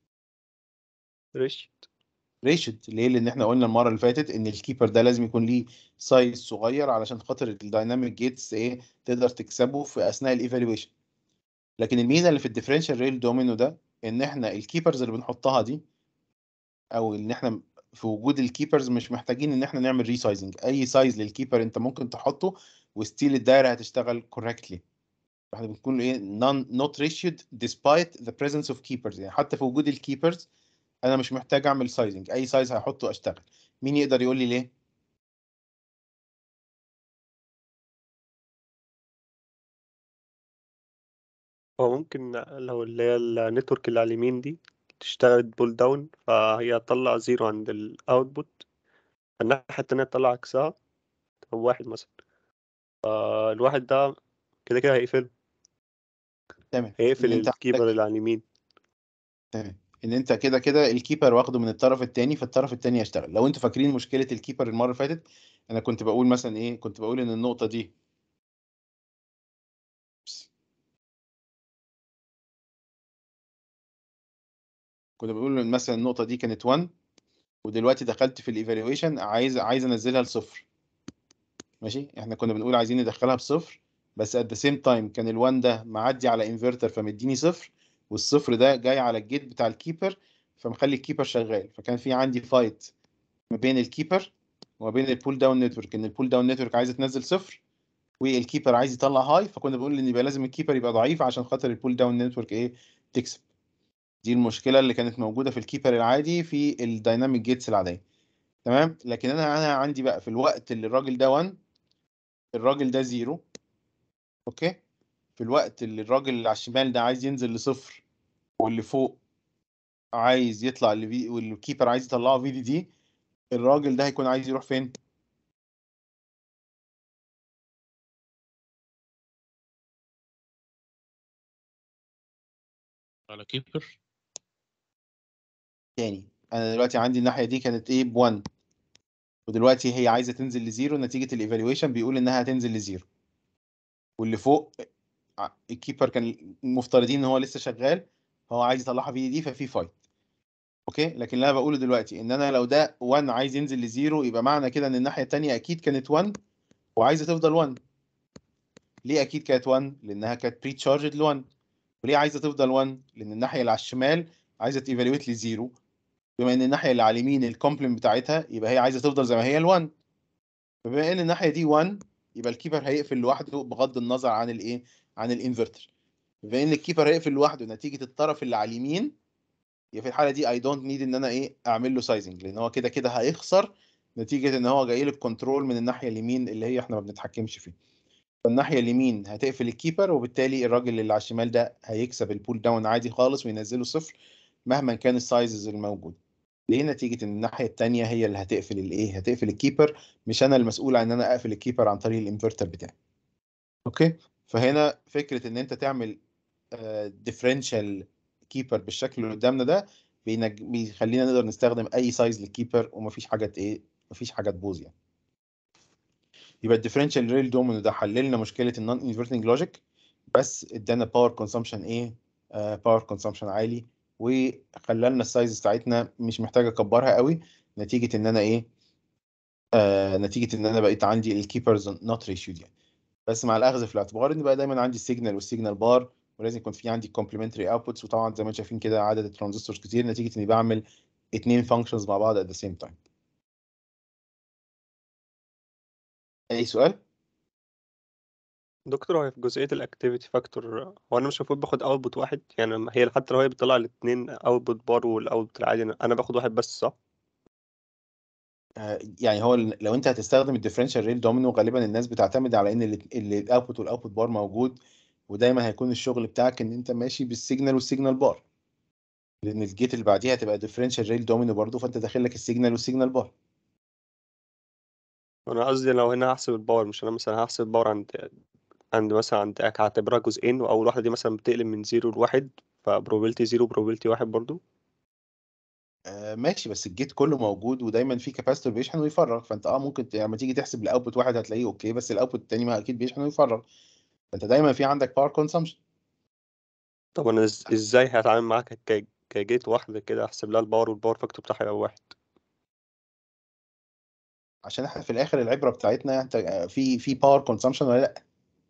ريش ريشد ليه لان احنا قلنا المره اللي فاتت ان الكيبر ده لازم يكون ليه سايز صغير علشان خاطر الدايناميك جيتس ايه تقدر تكسبه في اثناء الايفالويشن لكن الميزه اللي في الديفرنشال ريل دومينو ده ان احنا الكيبرز اللي بنحطها دي او ان احنا في وجود الكيبرز مش محتاجين ان احنا نعمل ريسايزنج اي سايز للكيبر انت ممكن تحطه وستيل الدايره هتشتغل كوركتلي احنا بنقول ايه non not ratioed despite the presence of keepers يعني حتى في وجود الكيبرز انا مش محتاج اعمل سايزنج اي سايز هحطه اشتغل مين يقدر يقول لي ليه هو ممكن لو اللي هي النتورك اللي على اليمين دي تشتغل بول داون فهي هتطلع زيرو عند الاوتبوت الناحية التانية تطلع عكسها أو واحد مثلا فالواحد ده كده كده هيقفل تمام هيقفل إن أنت الكيبر عندك- اللي على اليمين تمام ان انت كده كده الكيبر واخده من الطرف الثاني فالطرف الثاني يشتغل لو انتوا فاكرين مشكله الكيبر المره اللي فاتت انا كنت بقول مثلا ايه كنت بقول ان النقطه دي كنت بقول ان مثلا النقطه دي كانت 1 ودلوقتي دخلت في الايفالويشن عايز عايز انزلها لصفر ماشي احنا كنا بنقول عايزين ندخلها بصفر بس at the same time كان ال1 ده معدي على انفرتر فمديني صفر والصفر ده جاي على الجيت بتاع الكيبر فمخلي الكيبر شغال فكان في عندي فايت ما بين الكيبر وما بين البول داون نتورك ان البول داون نتورك عايزه تنزل صفر والكيبر عايز يطلع هاي فكنا بنقول ان يبقى لازم الكيبر يبقى ضعيف عشان خاطر البول داون نتورك ايه تكسب دي المشكله اللي كانت موجوده في الكيبر العادي في الدايناميك جيتس العاديه تمام لكن انا انا عندي بقى في الوقت اللي الراجل ده 1 الراجل ده زيرو اوكي في الوقت اللي الراجل اللي على الشمال ده عايز ينزل لصفر واللي فوق عايز يطلع لفي والكيبر عايز يطلعه في دي دي الراجل ده هيكون عايز يروح فين على كيبر تاني انا دلوقتي عندي الناحيه دي كانت ايه ب1 ودلوقتي هي عايزه تنزل لزيرو نتيجه الايفالويشن بيقول انها هتنزل لزيرو واللي فوق ع- الكيبر كان مفترضين ان هو لسه شغال فهو عايز يطلعها في دي دي ففي فايت اوكي لكن اللي انا بقوله دلوقتي ان انا لو ده 1 عايز ينزل لزيرو يبقى معنى كده ان الناحيه التانيه اكيد كانت 1 وعايزه تفضل 1 ليه اكيد كانت 1 لانها كانت بري تشارجد ل 1 وليه عايزه تفضل 1 لان الناحيه اللي على الشمال عايزه تيفالويت لزيرو بما ان الناحيه اللي على اليمين الكومبلمنت بتاعتها يبقى هي عايزه تفضل زي ما هي ال1 فبما ان الناحيه دي 1 يبقى الكيبر هيقفل لوحده بغض النظر عن الايه عن الانفرتر بما ان الكيبر هيقفل لوحده نتيجه الطرف اللي على اليمين يبقى في الحاله دي اي دونت نيد ان انا ايه اعمل له سايزنج لان هو كده كده هيخسر نتيجه ان هو جاي لي الكنترول من الناحيه اليمين اللي هي احنا ما بنتحكمش فيه فالناحيه اليمين هتقفل الكيبر وبالتالي الراجل اللي على الشمال ده هيكسب البول داون عادي خالص وينزله صفر مهما كان السايزز الموجود ليه نتيجه ان الناحيه التانيه هي اللي هتقفل الايه هتقفل الكيبر مش انا المسؤول عن ان انا اقفل الكيبر عن طريق الانفرتر بتاعي اوكي فهنا فكره ان انت تعمل ديفرنشال كيبر بالشكل اللي قدامنا ده بينج... بيخلينا نقدر نستخدم اي سايز للكيبر ومفيش حاجه ايه مفيش حاجه تبوظ يعني يبقى الديفرنشال ريل دومينو ده حل لنا مشكله النون انفرتنج لوجيك بس ادانا باور كونسامشن ايه باور uh, كونسامشن عالي وخلى لنا السايز بتاعتنا مش محتاج اكبرها قوي نتيجه ان انا ايه آه نتيجه ان انا بقيت عندي الكيبرز نوت ريشيود يعني بس مع الاخذ في الاعتبار ان بقى دايما عندي السيجنال والسيجنال بار ولازم يكون في عندي كومبلمنتري اوتبوتس وطبعا زي ما انتم شايفين كده عدد الترانزستورز كتير نتيجه اني بعمل اتنين فانكشنز مع بعض at the same time اي سؤال دكتور هو في جزئية الاكتيفيتي فاكتور هو انا مش المفروض باخد اوتبوت واحد يعني لما هي حتى لو هي بتطلع الاثنين اوتبوت بار والاوتبوت العادي انا باخد واحد بس صح؟ آه يعني هو لو انت هتستخدم الديفرنشال ريل دومينو غالبا الناس بتعتمد على ان الاوتبوت والاوتبوت بار موجود ودايما هيكون الشغل بتاعك ان انت ماشي بالسيجنال والسيجنال بار لان الجيت اللي بعديها هتبقى ديفرنشال ريل دومينو برضه فانت داخل لك السيجنال والسيجنال بار انا قصدي لو هنا هحسب الباور مش انا مثلا هحسب الباور عند عند مثلا عند هعتبرها جزئين واول واحده دي مثلا بتقلب من زيرو لواحد فبروبابيلتي زيرو بروبابيلتي واحد برضو آه ماشي بس الجيت كله موجود ودايما في كاباسيتور بيشحن ويفرغ فانت اه ممكن لما تيجي تحسب الاوتبوت واحد هتلاقيه اوكي بس الاوتبوت التاني ما اكيد بيشحن ويفرغ فانت دايما في عندك باور كونسامشن طب انا إز- ازاي هتعامل معاك ك- كجيت واحده كده احسب لها الباور والباور فاكتور بتاعها يبقى واحد عشان احنا في الاخر العبره بتاعتنا انت آه، في في باور كونسامشن ولا لا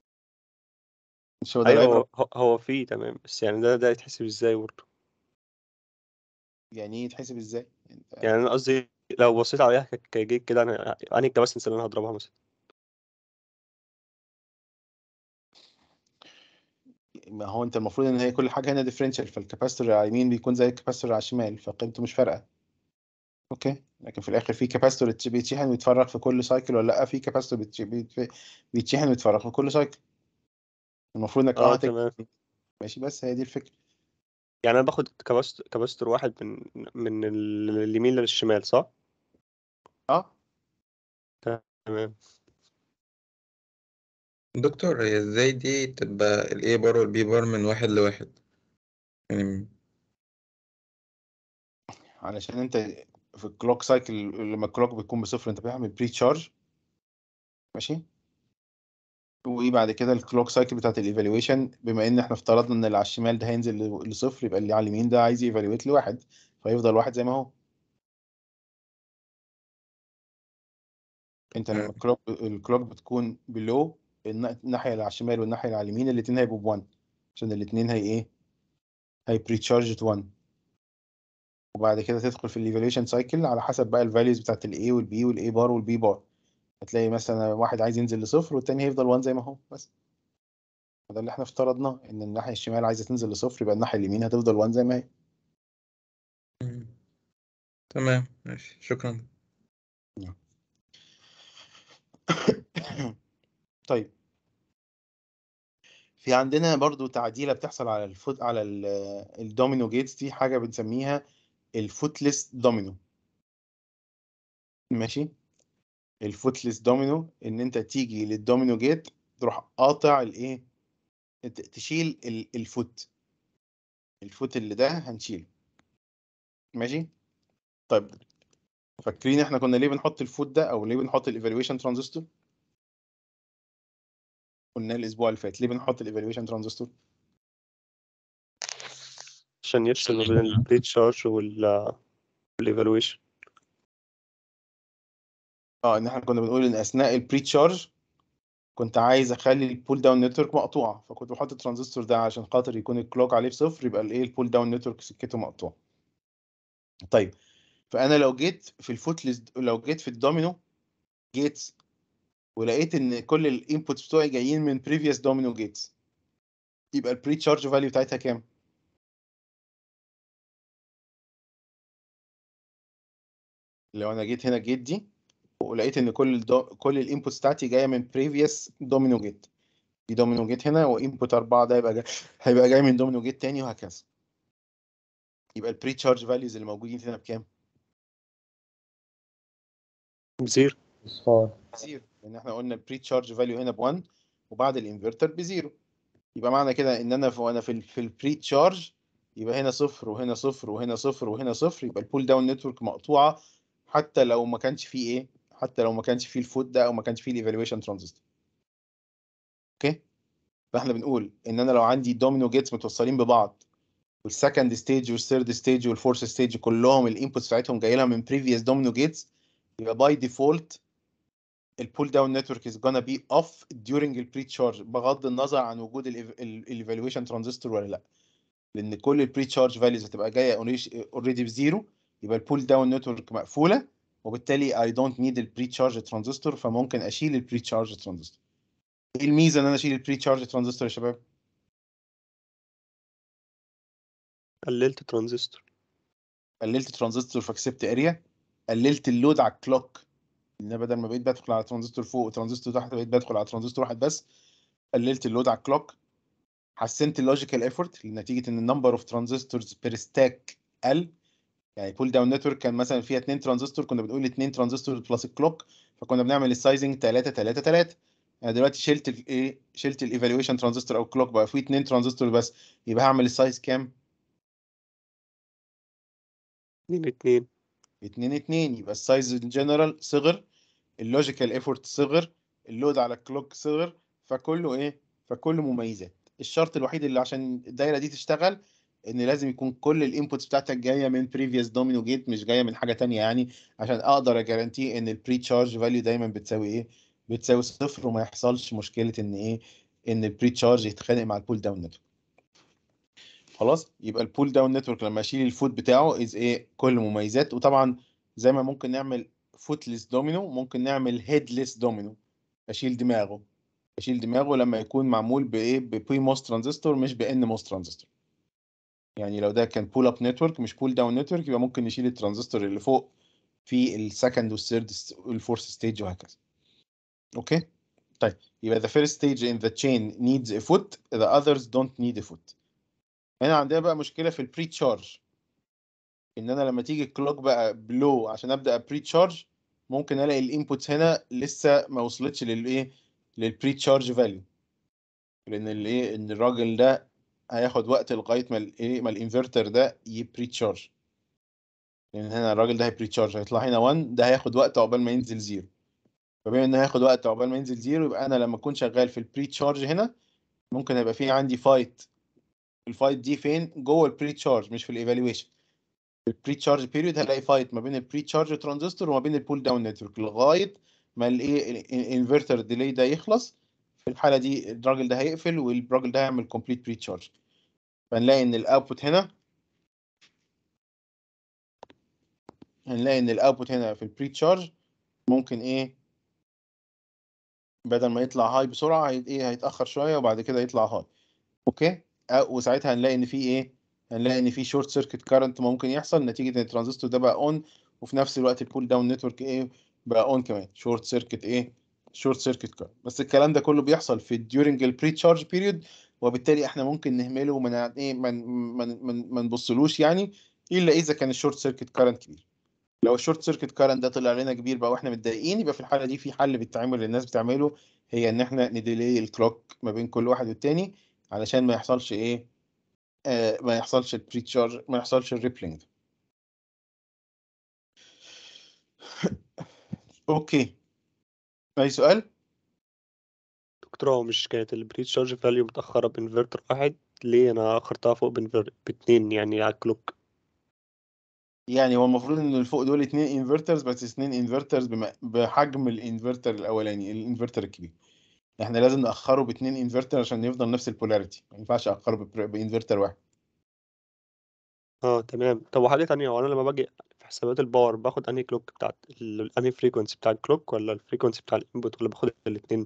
مش هو ده ايوه العبره هو هو فيه تمام بس يعني ده ده يتحسب ازاي برضه يعني ايه يتحسب ازاي انت يعني انا قصدي لو بصيت عليها ك- كجيت كده انا انهي الكباسنس اللي انا هضربها مثلا ما هو انت المفروض ان هي كل حاجه هنا ديفرنشال فالكاباستور على اليمين بيكون زي الكاباستور على الشمال فقيمته مش فارقه اوكي لكن في الاخر في كاباستور بيتشحن ويتفرغ في كل سايكل ولا لا في كاباستور بيتش- بيت- بيتشحن ويتفرغ في كل سايكل المفروض انك اه اه هتك... تمام ماشي بس هي دي الفكره يعني انا باخد كباستور كباستور واحد من من ال- اليمين للشمال صح اه تمام دكتور هي ازاي دي تبقى الاي بار والبي بار من واحد لواحد يعني علشان انت في الكلوك سايكل لما الكلوك بيكون بصفر انت بتعمل بري تشارج ماشي وبعد كده الكلوك سايكل بتاعت الايفالويشن بما ان احنا افترضنا ان اللي على الشمال ده هينزل ل- لصفر يبقى اللي على اليمين ده عايز ييفالويت لواحد فيفضل واحد زي ما هو انت لما آه. الكلوك الكلوك بتكون بلو الناحيه اللي على الشمال والناحيه اللي على اليمين الاثنين هيبقوا ب 1 عشان الاثنين هي ايه هي بري تشارج 1 وبعد كده تدخل في الايفالويشن سايكل على حسب بقى الفاليوز بتاعت الاي والبي والاي بار والبي بار هتلاقي مثلا واحد عايز ينزل لصفر والتاني هيفضل 1 زي ما هو بس وده اللي احنا افترضناه ان الناحيه الشمال عايزه تنزل لصفر يبقى الناحيه اليمين هتفضل 1 زي ما هي مم. تمام ماشي شكرا طيب في عندنا برضو تعديلة بتحصل على الفوت على ال- الدومينو جيتس دي حاجة بنسميها الفوتلس دومينو ماشي الفوتلس دومينو ان انت تيجي للدومينو جيت تروح قاطع الايه ت- تشيل ال- الفوت الفوت اللي ده هنشيله ماشي طيب فاكرين احنا كنا ليه بنحط الفوت ده او ليه بنحط الايفالويشن ترانزستور قلنا الاسبوع اللي فات ليه بنحط الايفالويشن ترانزستور عشان يفصل ما عشان بين يبقى- البري تشارج وال والايفالويشن اه ان احنا كنا بنقول ان اثناء البري تشارج كنت عايز اخلي البول داون نتورك مقطوعه فكنت بحط الترانزستور ده عشان خاطر يكون الكلوك عليه بصفر يبقى الايه البول داون نتورك سكته مقطوعه طيب فانا لو جيت في الفوتلس لو جيت في الدومينو جيتس ولقيت ان كل الانبوتس بتوعي جايين من بريفيوس دومينو جيتس يبقى البري تشارج فاليو بتاعتها كام لو انا جيت هنا الجيت دي ولقيت ان كل الدو... كل الانبوتس بتاعتي جايه من بريفيوس دومينو جيت في دومينو جيت هنا وانبوت 4 ده يبقى جاي هيبقى جاي من دومينو جيت تاني وهكذا يبقى البري تشارج فاليوز اللي موجودين هنا بكام؟ بزيرو اصفار بزيرو لان احنا قلنا البري تشارج فاليو هنا ب1 وبعد الانفرتر بزيرو يبقى معنى كده ان انا في وانا في ال في البري تشارج يبقى هنا صفر وهنا صفر وهنا صفر وهنا صفر يبقى البول داون نتورك مقطوعه حتى لو ما كانش فيه ايه حتى لو ما كانش فيه الفوت ده او ما كانش فيه الايفالويشن ترانزستور اوكي فاحنا بنقول ان انا لو عندي دومينو جيتس متوصلين ببعض والسكند ستيج والثيرد ستيج والفورث ستيج كلهم الانبوتس بتاعتهم جايه لها من بريفيوس دومينو جيتس يبقى باي ديفولت البول داون نتورك از gonna be off during البري تشارج بغض النظر عن وجود الايفالويشن ترانزستور ولا لا لان كل البري تشارج فاليوز هتبقى جايه اوريدي بزيرو يبقى البول داون نتورك مقفوله وبالتالي I don't need البري تشارج ترانزستور فممكن اشيل البري تشارج ترانزستور ايه الميزه ان انا اشيل البري تشارج ترانزستور يا شباب قللت ترانزستور قللت ترانزستور فكسبت اريا قللت اللود على الكلوك ان بدل ما بقيت بدخل على ترانزستور فوق وترانزستور تحت بقيت بدخل على ترانزستور واحد بس قللت اللود على الكلوك حسنت اللوجيكال ايفورت نتيجه ان النمبر اوف ترانزستورز بير ستاك قل يعني بول داون نتورك كان مثلا فيها اثنين ترانزستور كنا بنقول اثنين ترانزستور بلس الكلوك فكنا بنعمل السايزنج 3 3 3 انا دلوقتي شلت الايه شلت الايفالويشن ترانزستور او الكلوك بقى في اثنين ترانزستور بس يبقى هعمل السايز كام؟ اتنين اتنين 2 2 يبقى السايز الجنرال صغر اللوجيكال ايفورت صغر اللود على الكلوك صغر فكله ايه فكله مميزات الشرط الوحيد اللي عشان الدايره دي تشتغل ان لازم يكون كل الانبوتس بتاعتك جايه من بريفيوس دومينو جيت مش جايه من حاجه تانية يعني عشان اقدر اجارانتي ان البري تشارج فاليو دايما بتساوي ايه بتساوي صفر وما يحصلش مشكله ان ايه ان البري تشارج يتخانق مع البول داون نتورك خلاص يبقى البول داون نتورك لما اشيل الفوت بتاعه از ايه كل مميزات وطبعا زي ما ممكن نعمل فوتلس دومينو ممكن نعمل هيدلس دومينو اشيل دماغه اشيل دماغه لما يكون معمول بايه ببي موس ترانزستور مش بان موس ترانزستور يعني لو ده كان بول اب نتورك مش بول داون نتورك يبقى ممكن نشيل الترانزستور اللي فوق في السكند والثيرد والفورث ستيج وهكذا اوكي طيب يبقى the first stage in the chain needs a foot the others don't need a foot هنا عندنا بقى مشكله في البري تشارج ان انا لما تيجي الكلوك بقى بلو عشان ابدا بري تشارج ممكن الاقي الانبوتس هنا لسه ما وصلتش للايه للبري تشارج فاليو لان الايه ان الراجل ده هياخد وقت لغايه ما الايه ما الانفرتر ده يبري تشارج لان هنا الراجل ده هيبري تشارج هيطلع هنا 1 ده هياخد وقت عقبال ما ينزل زيرو فبما انه هياخد وقت عقبال ما ينزل زيرو يبقى انا لما اكون شغال في البري تشارج هنا ممكن هيبقى في عندي فايت الفايت دي فين جوه البري تشارج مش في الايفالويشن البري تشارج بيريود هلاقي فايت ما بين البري تشارج ترانزستور وما بين البول داون نتورك لغايه ما الايه الانفرتر ديلي ده يخلص في الحاله دي الراجل ده هيقفل والراجل ده هيعمل كومبليت بري تشارج فنلاقي ان الاوتبوت هنا هنلاقي ان الاوتبوت هنا في البري تشارج ممكن ايه بدل ما يطلع هاي بسرعه هي ايه هيتاخر شويه وبعد كده يطلع هاي اوكي أه وساعتها هنلاقي ان في ايه هنلاقي ان في شورت سيركت كارنت ممكن يحصل نتيجه ان الترانزستور ده بقى اون وفي نفس الوقت البول داون نتورك ايه بقى اون كمان شورت سيركت ايه شورت سيركت كارنت بس الكلام ده كله بيحصل في during البري تشارج بيريود وبالتالي احنا ممكن نهمله ومن ايه ما من من ما نبصلوش يعني الا اذا كان الشورت سيركت كارنت كبير لو الشورت سيركت كارنت ده طلع لنا كبير بقى واحنا متضايقين يبقى في الحاله دي في حل بالتعامل اللي الناس بتعمله هي ان احنا نديلي الكلوك ما بين كل واحد والتاني علشان ما يحصلش ايه آه ما يحصلش البري تشارج ما يحصلش الريبلينج اوكي اي سؤال دكتور هو مش كانت البري تشارج فاليو متأخرة بانفرتر واحد ليه أنا أخرتها فوق بانفر... باتنين يعني على الكلوك يعني هو المفروض ان اللي فوق دول اتنين انفرترز بس اتنين انفرترز بحجم الانفرتر الاولاني الانفرتر الكبير احنا لازم نأخره باتنين انفرتر عشان يفضل نفس البولاريتي ما ينفعش أأخره ببر- بانفرتر واحد اه تمام طب وحاجة تانية هو أنا لما باجي في حسابات الباور باخد أنهي كلوك بتاعت ال- أنهي فريكونسي بتاع الكلوك ولا الفريكونسي بتاع الانبوت ولا باخد الاتنين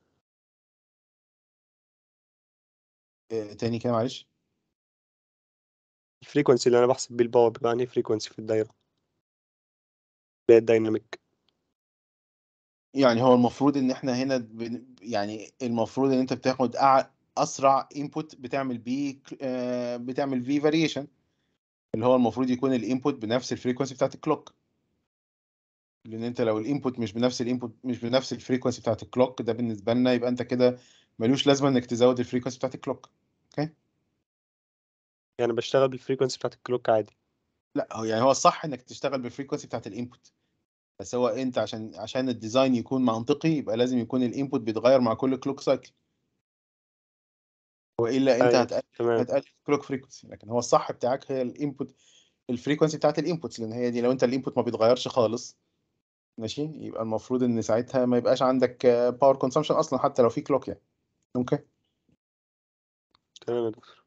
اه تاني كده معلش الفريكونسي اللي أنا بحسب بيه الباور بيبقى أنهي فريكونسي في الدايرة اللي هي الدايناميك يعني هو المفروض ان احنا هنا بن- يعني المفروض ان انت بتاخد أع- اسرع انبوت بتعمل بيه آه، بتعمل فيه فاريشن اللي هو المفروض يكون الانبوت بنفس الفريكونسي بتاعت الكلوك لان انت لو الانبوت مش بنفس الانبوت مش بنفس الفريكونسي بتاعت الكلوك ده بالنسبه لنا يبقى انت كده ملوش لازمه انك تزود الفريكونسي بتاعت الكلوك يعني بشتغل بالفريكونسي بتاعت الكلوك عادي لا هو يعني هو الصح انك تشتغل بالفريكونسي بتاعت الانبوت بس هو انت عشان عشان الديزاين يكون منطقي يبقى لازم يكون الانبوت بيتغير مع كل كلوك سايكل والا انت أيوة هتقلل تمام هتقلل الكلوك فريكونسي لكن هو الصح بتاعك هي الانبوت الفريكونسي بتاعت الانبوتس لان هي دي لو انت الانبوت ما بيتغيرش خالص ماشي يبقى المفروض ان ساعتها ما يبقاش عندك باور كونسامشن اصلا حتى لو في كلوك يعني اوكي تمام يا دكتور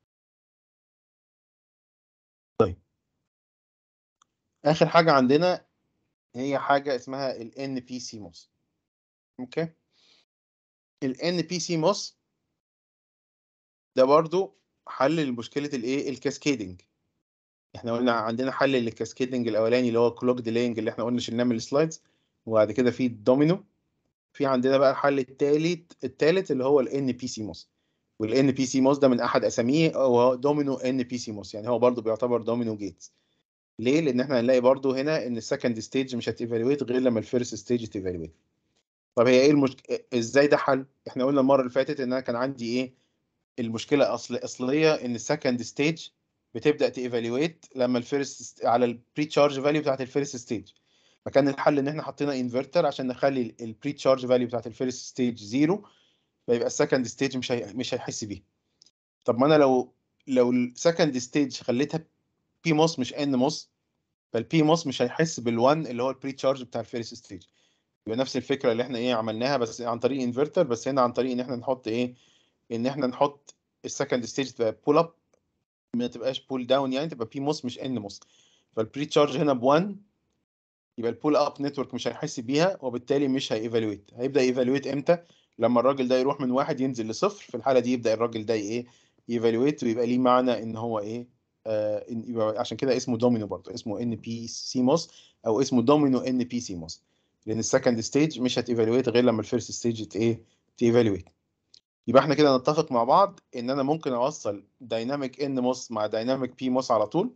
اخر حاجه عندنا هي حاجه اسمها ال NPC MOS اوكي ال NPC MOS ده برضو حل لمشكله الايه الكاسكيدنج احنا قلنا عندنا حل للكاسكيدنج الاولاني اللي هو كلوك ديلينج اللي احنا قلنا شلناه من السلايدز وبعد كده في الدومينو في عندنا بقى الحل الثالث الثالث اللي هو ال NPC MOS وال NPC MOS ده من احد اساميه هو دومينو NPC MOS يعني هو برضو بيعتبر دومينو جيتس ليه؟ لان احنا هنلاقي برضو هنا ان السكند ستيج مش هتيفالويت غير لما الفيرست ستيج تيفالويت طب هي ايه المشكله ازاي ده حل احنا قلنا المره اللي فاتت ان انا كان عندي ايه المشكله اصل اصليه ان السكند ستيج بتبدا تيفالويت لما الفيرست على البري تشارج فاليو بتاعت الفيرست ستيج فكان الحل ان احنا حطينا انفرتر عشان نخلي البري تشارج فاليو بتاعت الفيرست ستيج زيرو فيبقى السكند ستيج مش هي... مش هيحس بيها طب ما انا لو لو السكند ستيج خليتها بي موس مش ان موس فالبي موس مش هيحس بال1 اللي هو البري تشارج بتاع الفيرست ستيج يبقى نفس الفكره اللي احنا ايه عملناها بس عن طريق انفرتر بس هنا عن طريق ان احنا نحط ايه ان احنا نحط السكند ستيج تبقى بول اب ما تبقاش بول داون يعني تبقى بي موس مش ان موس فالبري تشارج هنا ب1 يبقى البول اب نتورك مش هيحس بيها وبالتالي مش هييفالويت هيبدا ييفالويت امتى لما الراجل ده يروح من واحد ينزل لصفر في الحاله دي يبدا الراجل ده ايه ييفالويت ويبقى ليه معنى ان هو ايه آه إن يبقى عشان كده اسمه دومينو برضه اسمه ان بي سي موس او اسمه دومينو ان بي سي موس لان السكند ستيج مش هتيفالويت غير لما الفيرست ستيج ايه تيفالويت يبقى احنا كده نتفق مع بعض ان انا ممكن اوصل دايناميك ان موس مع دايناميك بي موس على طول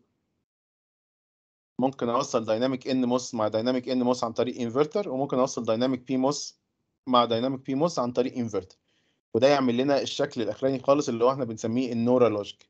ممكن اوصل دايناميك ان موس مع دايناميك ان موس عن طريق انفرتر وممكن اوصل دايناميك بي موس مع دايناميك بي موس عن طريق انفرتر وده يعمل لنا الشكل الاخراني خالص اللي هو احنا بنسميه النورا لوجيك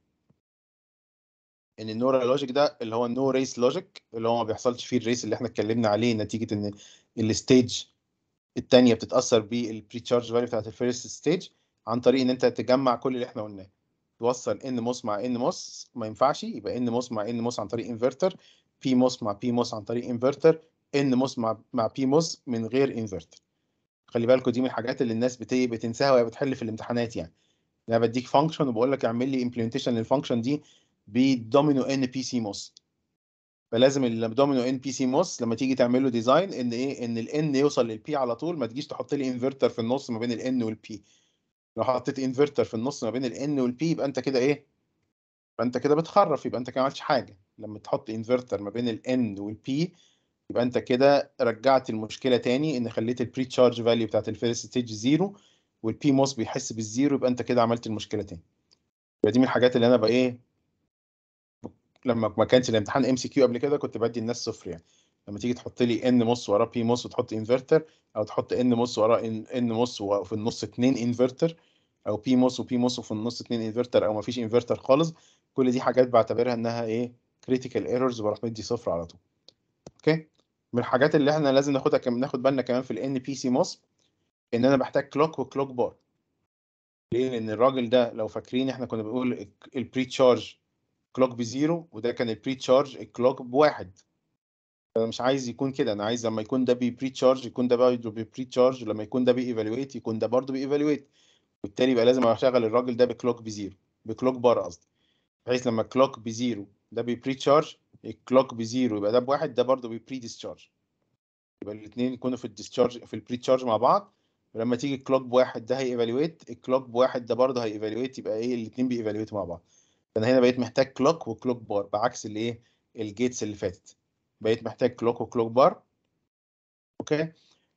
ان النورا لوجيك ده اللي هو النو ريس لوجيك اللي هو ما بيحصلش فيه الريس اللي احنا اتكلمنا عليه نتيجه ان الستيج الثانيه بتتاثر بالبري تشارج فاليو بتاعت الفيرست ستيج عن طريق ان انت تجمع كل اللي احنا قلناه توصل ان موس مع ان موس ما ينفعش يبقى ان موس مع ان موس عن طريق انفرتر بي موس مع بي موس عن طريق انفرتر ان موس مع مع بي موس من غير انفرتر خلي بالكوا دي من الحاجات اللي الناس بت بتنساها وهي بتحل في الامتحانات يعني انا بديك فانكشن وبقول لك اعمل لي امبلمنتيشن للفانكشن دي بدومينو ان بي سي موس فلازم الدومينو ان بي سي موس لما تيجي تعمل له ديزاين ان ايه ان الان يوصل للبي على طول ما تجيش تحط لي انفرتر في النص ما بين الان والبي لو حطيت انفرتر في النص ما بين الان والبي يبقى انت كده ايه يبقى انت كده بتخرف يبقى انت كده ما عملتش حاجه لما تحط انفرتر ما بين الان والبي يبقى انت كده رجعت المشكله تاني ان خليت البري تشارج فاليو بتاعت الفيرست ستيج زيرو والبي موس بيحس بالزيرو يبقى انت كده عملت المشكله تاني يبقى دي من الحاجات اللي انا بقى ايه لما ما كانش الامتحان ام سي كيو قبل كده كنت بدي الناس صفر يعني لما تيجي تحط لي ان موس وراه بي موس وتحط انفرتر او تحط ان موس وراه ان ان موس وفي النص اتنين انفرتر او بي موس وبي موس وفي النص اتنين انفرتر او ما فيش انفرتر خالص كل دي حاجات بعتبرها انها ايه كريتيكال ايرورز وبروح مدي صفر على طول اوكي من الحاجات اللي احنا لازم ناخدها كمان ناخد بالنا كمان في الان بي سي موس ان انا بحتاج كلوك وكلوك بار ليه لان الراجل ده لو فاكرين احنا كنا بنقول البري تشارج كلوك بزيرو وده كان البري تشارج الكلوك بواحد انا مش عايز يكون كده انا عايز لما يكون ده بي تشارج يكون ده برضه بري تشارج لما يكون ده بييفالويت يكون ده برضه بييفالويت بالتالي يبقى لازم اشغل الراجل ده بكلوك بزيرو بكلوك بار قصدي بحيث لما الكلوك بزيرو ده بري تشارج الكلوك بزيرو يبقى ده بواحد ده برضه بري ديسشارج يبقى الاثنين يكونوا في الديسشارج في البري تشارج مع بعض ولما تيجي الكلوك بواحد ده هييفالويت الكلوك بواحد ده برضه هييفالويت يبقى ايه الاثنين بييفالويتوا مع بعض فانا هنا بقيت محتاج كلوك وكلوك بار بعكس الايه الجيتس اللي فاتت بقيت محتاج كلوك وكلوك بار اوكي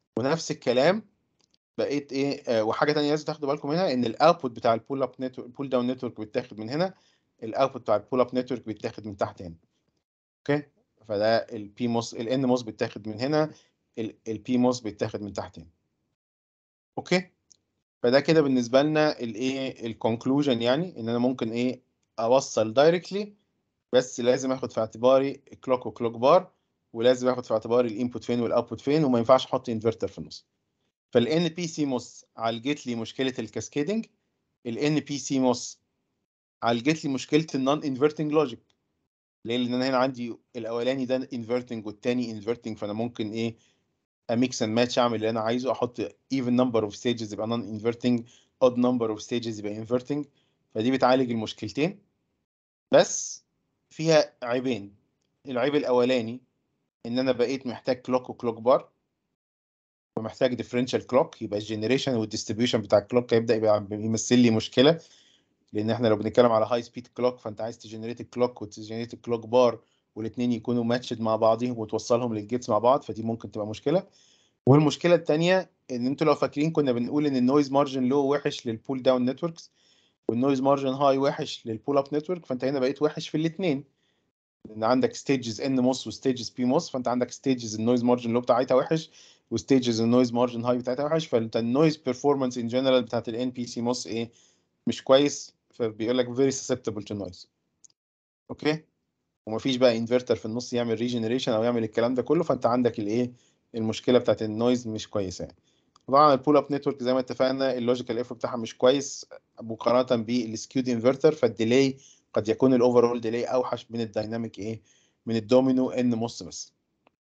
ونفس الكلام بقيت ايه آه وحاجه تانية لازم تاخدوا بالكم منها ان الاوتبوت بتاع البول اب نتورك البول داون نتورك بيتاخد من هنا الاوتبوت بتاع البول اب نتورك بيتاخد من تحت هنا اوكي فده البي موس الان موس بيتاخد من هنا البي موس بيتاخد من تحت هنا اوكي فده كده بالنسبه لنا الايه الكونكلوجن يعني ان انا ممكن ايه اوصل دايركتلي بس لازم اخد في اعتباري كلوك وكلوك بار ولازم اخد في اعتباري الانبوت فين والاوتبوت فين وما ينفعش احط انفرتر في النص فالان بي سي موس عالجت لي مشكله الكاسكيدنج الان بي سي موس عالجت لي مشكله النون انفرتنج لوجيك ليه لان انا هنا عندي الاولاني ده انفرتنج والتاني انفرتنج فانا ممكن ايه اميكس اند ماتش اعمل اللي انا عايزه احط even number of stages يبقى non inverting odd number of stages يبقى inverting فدي بتعالج المشكلتين بس فيها عيبين العيب الاولاني ان انا بقيت محتاج كلوك وكلوك بار ومحتاج differential كلوك يبقى الجنريشن والديستريبيوشن بتاع الكلوك هيبدا يبقى يمثل لي مشكله لان احنا لو بنتكلم على هاي سبيد كلوك فانت عايز تجنريت الكلوك وتجنريت الكلوك بار والاثنين يكونوا ماتشد مع بعضهم وتوصلهم للجيتس مع بعض فدي ممكن تبقى مشكله والمشكله الثانيه ان انتوا لو فاكرين كنا بنقول ان النويز مارجن لو وحش للبول داون نتوركس والنويز مارجن هاي وحش للبول اب نتورك فانت هنا بقيت وحش في الاثنين لان عندك ستيجز ان موس وستيجز بي موس فانت عندك ستيجز النويز مارجن لو بتاعتها وحش وستيجز النويز مارجن هاي بتاعتها وحش فانت النويز بيرفورمانس ان جنرال بتاعت الان بي سي موس ايه مش كويس فبيقول لك very susceptible to noise اوكي ومفيش بقى انفرتر في النص يعمل ريجنريشن او يعمل الكلام ده كله فانت عندك الايه المشكله بتاعت النويز مش كويسه يعني طبعا البول اب نتورك زي ما اتفقنا اللوجيكال اف بتاعها مش كويس مقارنه بالسكيود انفرتر فالديلي قد يكون الاوفرول ديلي اوحش من الدايناميك ايه من الدومينو ان موس بس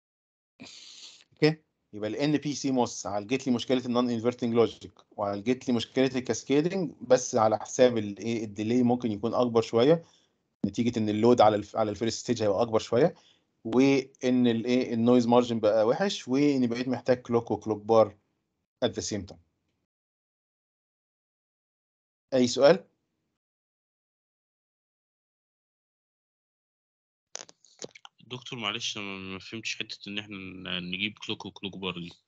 اوكي يبقى الان بي سي موس عالجت لي مشكله النون انفرتنج لوجيك وعالجت لي مشكله الكاسكيدنج بس على حساب الايه الديلي ممكن يكون اكبر شويه نتيجه ان اللود على الف... على الفيرست ستيج هيبقى اكبر شويه وان الايه النويز مارجن بقى وحش واني بقيت محتاج كلوك وكلوك بار at the same time اي سؤال دكتور معلش انا ما فهمتش حته ان احنا ن- نجيب كلوك وكلوك بار دي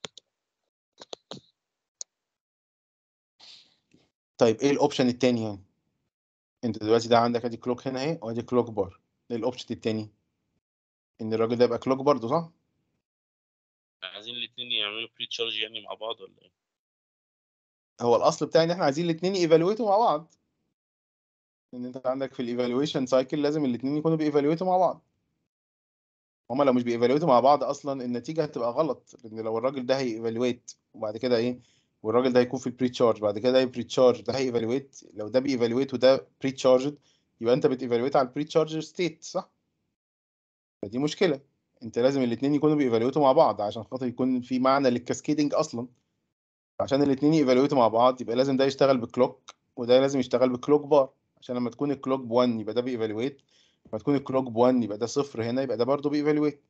طيب ايه الاوبشن التاني يعني انت دلوقتي ده عندك ادي كلوك هنا اهي وادي كلوك بار ايه الاوبشن التاني ان الراجل ده يبقى كلوك برضه صح عايزين الاثنين يعملوا بري تشارج يعني مع بعض ولا ايه هو الاصل بتاعي ان احنا عايزين الاثنين ايفالويتوا مع بعض ان انت عندك في الايفالويشن سايكل لازم الاثنين يكونوا بييفالويتوا مع بعض هما لو مش بييفالويتوا مع بعض اصلا النتيجه هتبقى غلط لان لو الراجل ده هييفالويت وبعد كده ايه والراجل ده هيكون في البري تشارج بعد كده بري تشارج ده هييفالويت لو ده بييفالويت وده بري تشارجد يبقى انت بتيفالويت على البري تشارج ستيت صح فدي مشكله انت لازم الاثنين يكونوا بييفالويتوا مع بعض عشان خاطر يكون في معنى للكاسكيدنج اصلا عشان الاثنين ييفالويتوا مع بعض يبقى لازم ده يشتغل بكلوك وده لازم يشتغل بكلوك بار عشان لما تكون الكلوك ب1 يبقى ده بييفالويت لما تكون الكلوك ب1 يبقى ده صفر هنا يبقى ده برضه بييفالويت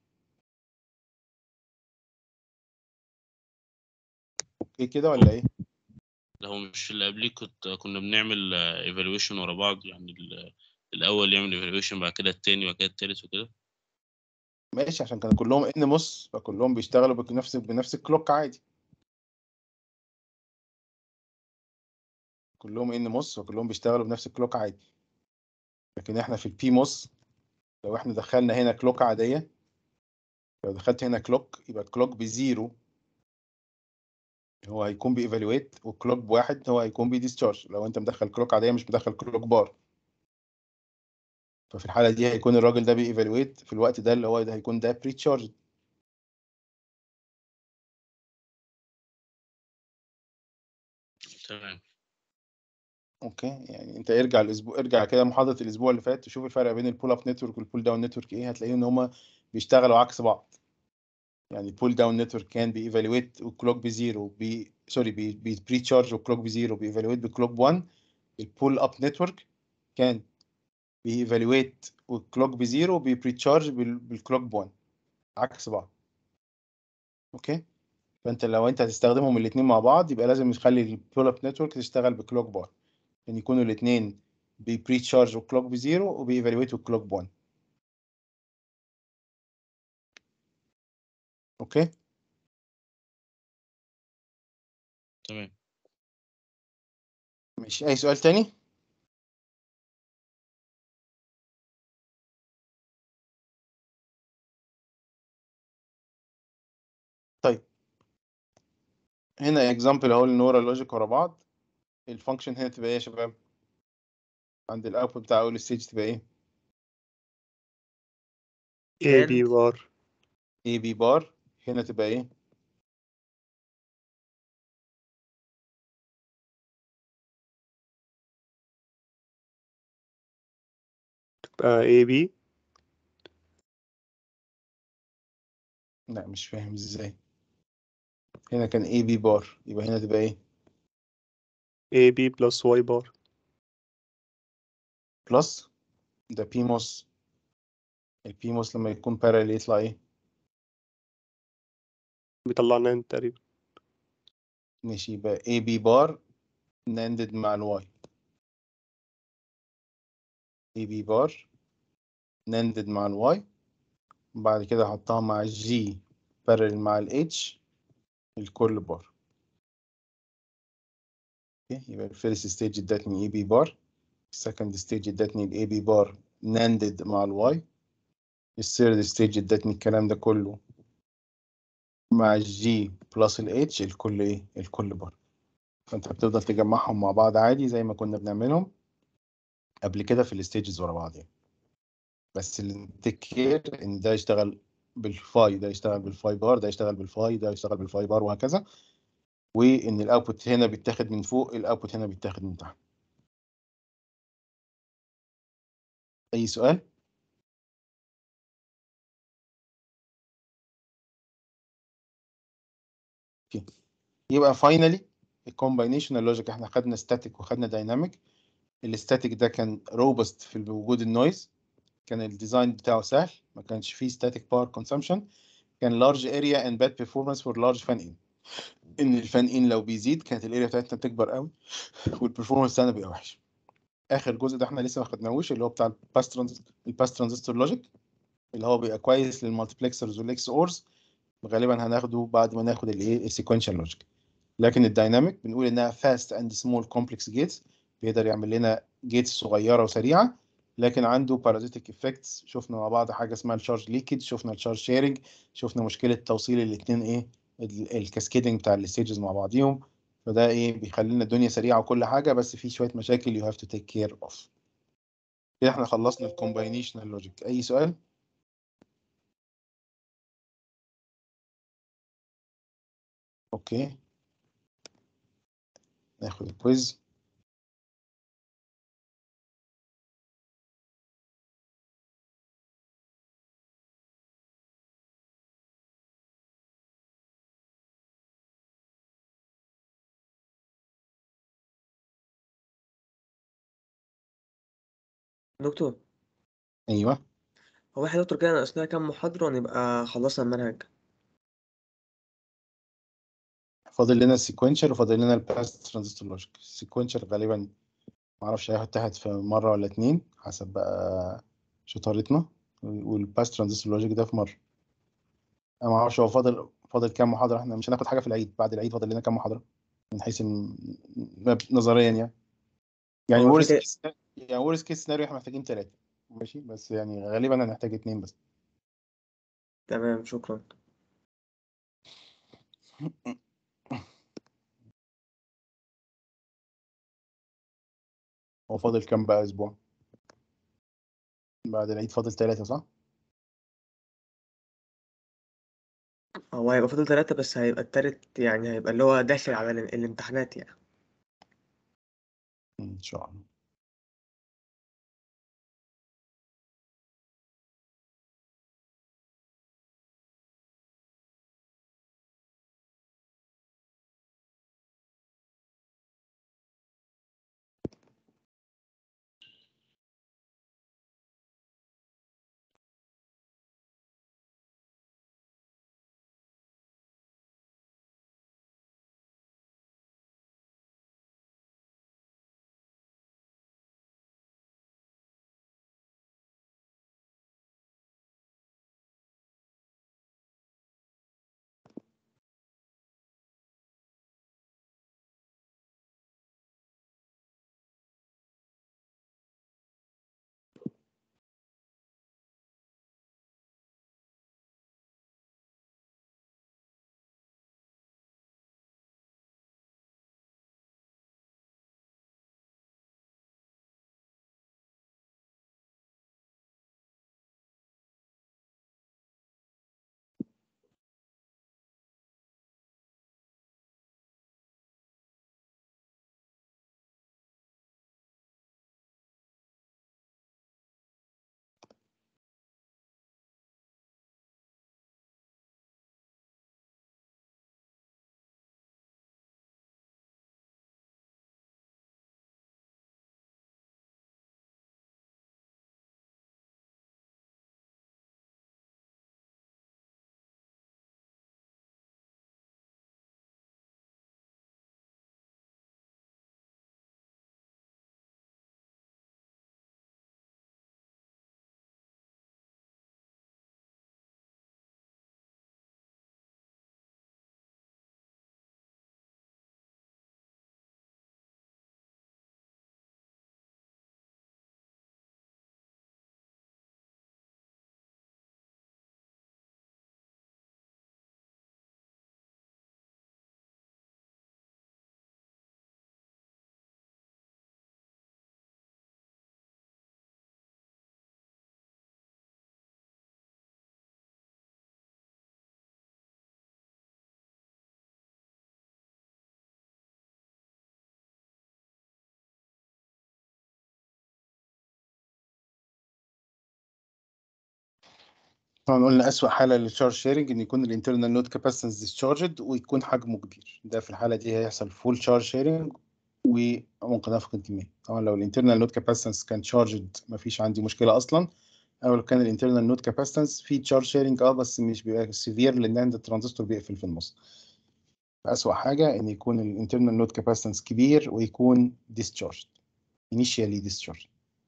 اوكي كده ولا ايه لو مش اللي قبليه كنت كنا بنعمل ايفالويشن ورا بعض يعني ال- الاول يعمل ايفالويشن بعد كده التاني وبعد كده التالت وكده ماشي عشان كانوا كلهم ان مص فكلهم بيشتغلوا بنفس بنفس الكلوك عادي كلهم ان مص فكلهم بيشتغلوا بنفس الكلوك عادي لكن احنا في البي مص لو احنا دخلنا هنا كلوك عادية لو دخلت هنا كلوك يبقى الكلوك بزيرو هو هيكون بييفالويت والكلوك بواحد هو هيكون بيديسشارج لو انت مدخل كلوك عادية مش مدخل كلوك بار ففي الحالة دي هيكون الراجل ده بييفالويت في الوقت ده اللي هو ده هيكون ده بري تشارج تمام اوكي يعني انت ارجع الاسبوع ارجع كده محاضرة الاسبوع اللي فات تشوف الفرق بين البول اب نتورك والبول داون نتورك ايه هتلاقيه ان هما بيشتغلوا عكس بعض يعني البول داون نتورك كان بييفالويت والكلوك بزيرو بي سوري بي بي بري تشارج والكلوك بزيرو بييفالويت بكلوك ب1 البول اب نتورك كان بييفالويت والكلوك بزيرو وبيبري تشارج بالكلوك ب1 عكس بعض اوكي فانت لو انت هتستخدمهم الاثنين مع بعض يبقى لازم تخلي البول اب نتورك تشتغل بكلوك بار ان يكونوا الاثنين بيبري تشارج والكلوك بزيرو وبييفالويت والكلوك ب1 اوكي تمام ماشي اي سؤال تاني طيب هنا اكزامبل اهو لنورا لوجيك ورا بعض الفانكشن هنا تبقى ايه يا شباب عند الاوتبوت بتاع اول ستيج تبقى ايه اي بي بار اي بي بار هنا تبقى ايه تبقى اي بي لا مش فاهم ازاي هنا كان اي بي بار يبقى هنا تبقى ايه اي بي بلس واي بار بلس ده بيموس البيموس لما يكون بارallel يطلع ايه بيطلع ناند تقريبا ماشي يبقى اي بي بار ناندد مع الواي اي بي بار ناندد مع الواي بعد كده احطها مع الجي بارل مع الاتش الكل بار اوكي يبقى الفيرست ستيج ادتني اي بي بار السكند ستيج ادتني الاي بي بار ناندد مع الواي الثيرد ستيج ادتني الكلام ده كله مع الجي بلس الاتش الكل ايه الكل بار فانت بتفضل تجمعهم مع بعض عادي زي ما كنا بنعملهم قبل كده في الستيجز ورا بعض يعني بس اللي تيك كير ان ده يشتغل بالفاي ده يشتغل بالفاي بار ده يشتغل بالفاي ده يشتغل بالفاي بار وهكذا وان الاوتبوت هنا بيتاخد من فوق الاوتبوت هنا بيتاخد من تحت اي سؤال اوكي يبقى فاينلي الكومباينيشنال لوجيك احنا خدنا ستاتيك وخدنا دايناميك الستاتيك ده كان روبست في وجود النويز كان الديزاين بتاعه سهل ما كانش فيه static power consumption كان large area and bad performance for large fan in ان الفان ان لو بيزيد كانت الاريا بتاعتنا بتكبر قوي والبرفورمانس بتاعنا بيبقى وحش اخر جزء ده احنا لسه ما خدناهوش اللي هو بتاع الباس ترانز الباس ترانزستور لوجيك اللي هو بيبقى كويس للمالتيبلكسرز والاكس اورز غالبا هناخده بعد ما ناخد الايه السيكونشال لوجيك لكن الدايناميك بنقول انها فاست اند سمول كومبلكس جيتس بيقدر يعمل لنا جيتس صغيره وسريعه لكن عنده بارازيتيك افكتس شفنا مع بعض حاجه اسمها الشارج ليكج شفنا الشارج شيرنج شفنا مشكله توصيل الاثنين ايه الكاسكيدنج بتاع الستيجز مع بعضيهم فده ايه بيخلي لنا الدنيا سريعه وكل حاجه بس في شويه مشاكل يو هاف تو تيك كير اوف كده احنا خلصنا الكومباينيشنال لوجيك اي سؤال اوكي ناخد الكويز دكتور ايوه هو احنا دكتور كده ناقصنا كام محاضرة ونبقى خلصنا المنهج فاضل لنا السيكونشال وفاضل لنا الباس ترانزستور لوجيك السيكونشال غالبا ما اعرفش هيتحد في مره ولا اتنين حسب بقى شطارتنا والباس ترانزستور لوجيك ده في مره انا ما اعرفش هو فاضل فاضل كام محاضره احنا مش هناخد حاجه في العيد بعد العيد فاضل لنا كام محاضره من حيث الم- نظريا يعني يعني هو ورست فكرة- كيس يعني ورست كيس سيناريو احنا محتاجين ثلاثه ماشي بس يعني غالبا هنحتاج اتنين بس تمام شكرا هو فاضل كام بقى اسبوع بعد العيد فاضل ثلاثه صح هو هيبقى فاضل ثلاثة بس هيبقى التالت يعني هيبقى اللي هو داخل على ال- الامتحانات يعني ان شاء الله طبعا قلنا أسوأ حالة للتشارج شيرنج إن يكون الانترنال نود كاباسيتنس ديسشارجد ويكون حجمه كبير ده في الحالة دي هيحصل فول تشارج شيرنج وممكن أفقد كمية طبعا لو الانترنال نود كاباسيتنس كان تشارجد مفيش عندي مشكلة أصلا أو لو كان الانترنال نود كاباسيتنس في تشارج شيرنج اه بس مش بيبقى سيفير لأن عند الترانزستور بيقفل في النص أسوأ حاجة إن يكون الانترنال نود كاباسيتنس كبير ويكون discharged initially discharged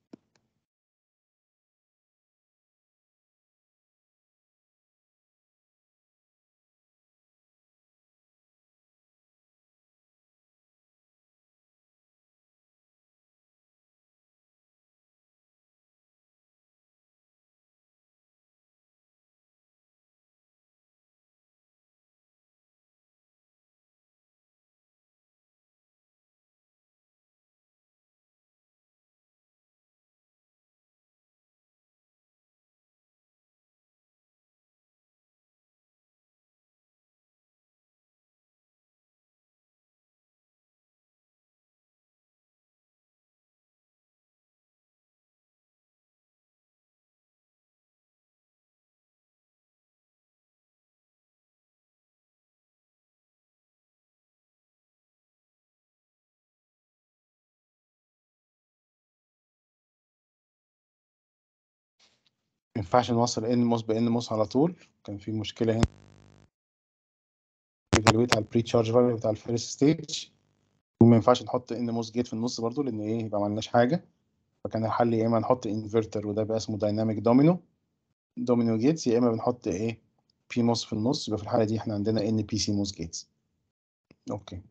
ما ينفعش نوصل ان موس بان موس على طول كان في مشكله هنا ايفالويت على البري تشارج فاليو بتاع الفيرست ستيج وما ينفعش نحط ان موس جيت في النص برضو لان ايه يبقى ما عملناش حاجه فكان الحل يا اما نحط انفرتر وده بقى اسمه دايناميك دومينو دومينو جيتس يا اما بنحط ايه بي موس في النص يبقى في الحاله دي احنا عندنا ان بي سي موس جيتس اوكي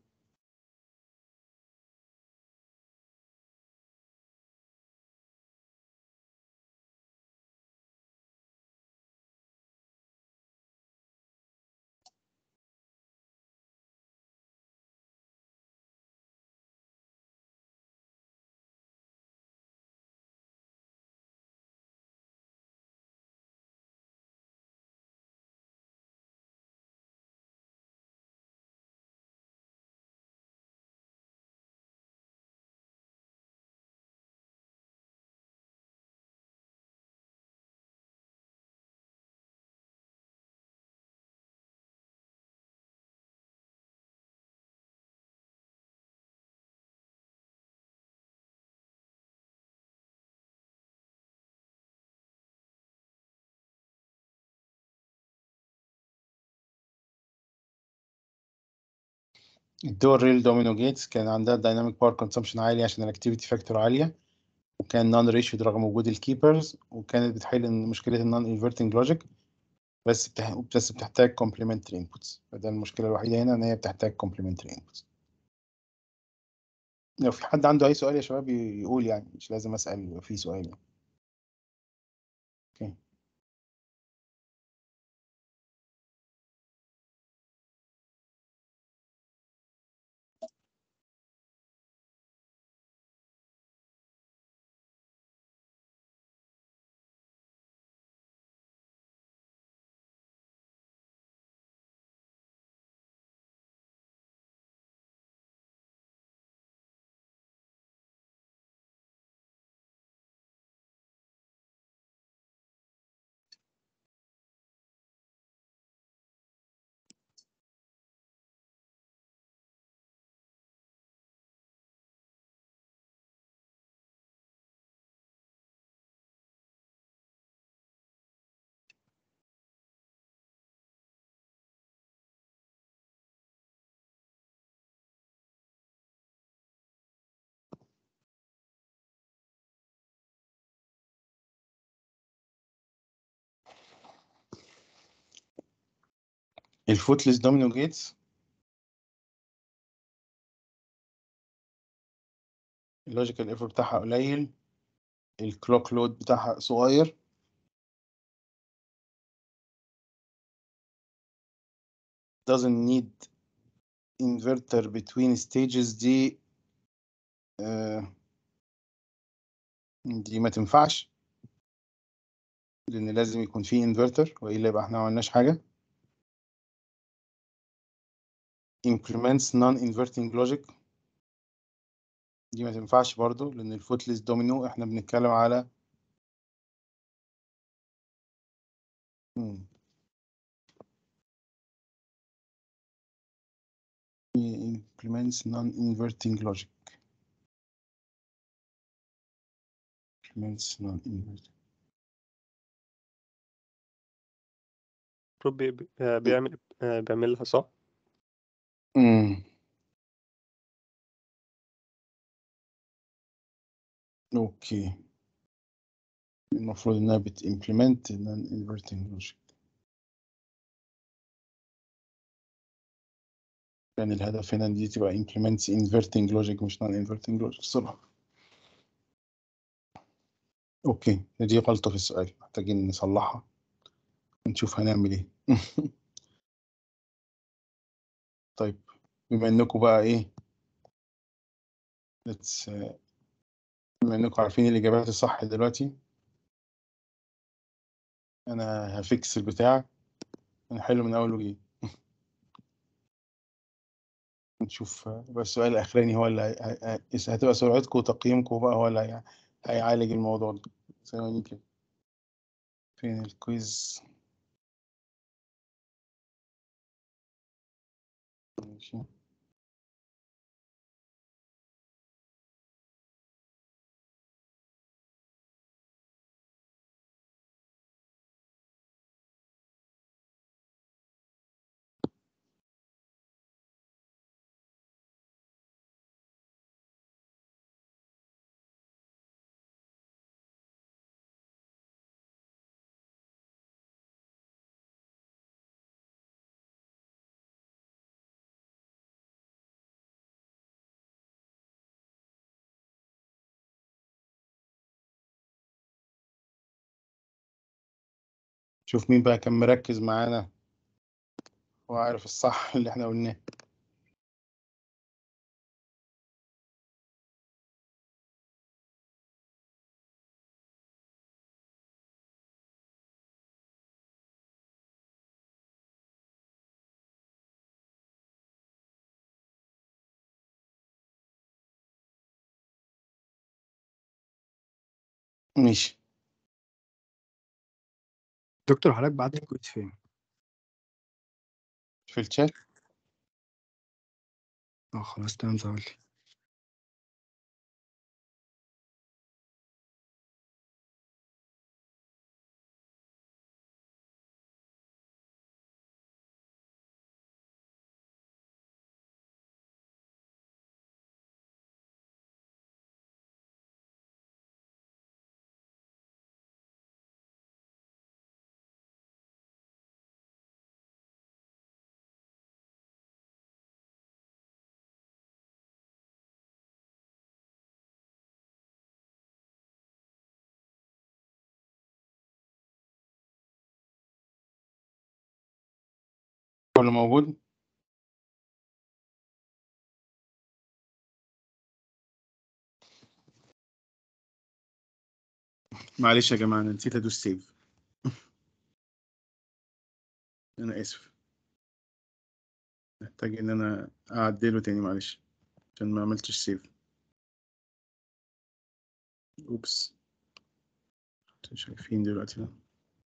الدول ريل دومينو جيتس كان عندها دايناميك باور كونسومشن عالي عشان الاكتيفيتي فاكتور عاليه وكان نون ريشيو رغم وجود الكيبرز وكانت بتحل إن مشكله النون انفرتنج لوجيك بس بتح... بس بتحتاج كومبلمنتري انبوتس فده المشكله الوحيده هنا ان هي بتحتاج كومبلمنتري انبوتس لو في حد عنده اي سؤال يا شباب يقول يعني مش لازم اسال في سؤال يعني. اوكي الفوتلس دومينو جيتس اللوجيكال ايفورت بتاعها قليل الكلوك لود بتاعها صغير doesn't need inverter between stages دي آه دي ما تنفعش لان لازم يكون في انفرتر والا يبقى احنا ما عملناش حاجه implements non-inverting logic دي ما تنفعش برضو لان الفوتلس دومينو احنا بنتكلم على مم. implements non-inverting logic implements non-inverting المفروض بي- بي- آه، بيعمل آه، بيعملها صح مم. اوكي المفروض انها بت implement non-inverting logic كان الهدف هنا إن دي تبقى implements inverting logic مش non-inverting logic الصراحة اوكي دي غلطة في السؤال محتاجين نصلحها ونشوف هنعمل ايه طيب بما انكم بقى ايه let's بما انكم عارفين الاجابات الصح دلوقتي انا هفكس البتاع ونحله من اول وجديد نشوف يبقى السؤال الاخراني هو اللي هي- هي- هي- هتبقى سرعتكم وتقييمكم بقى هو اللي هي- هيعالج الموضوع ده ثواني كده فين الكويز ماشي شوف مين بقى كان مركز معانا وعارف الصح اللي احنا قلناه ماشي دكتور حضرتك بعت الكويز فين؟ في الشات اه خلاص تمام ظهر لي كله موجود معلش يا جماعة أنا نسيت أدوس سيف أنا آسف محتاج إن أنا أعدله تاني معلش عشان ما عملتش سيف أوبس انتوا شايفين دلوقتي ده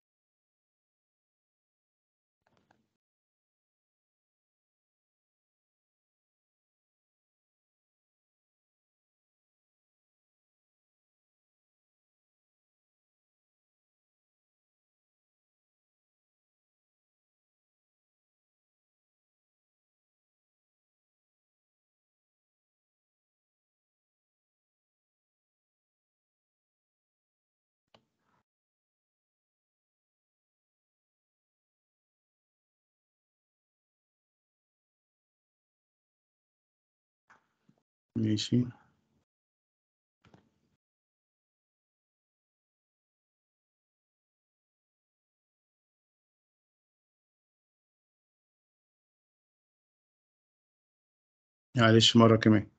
ماشي معلش مرة كمان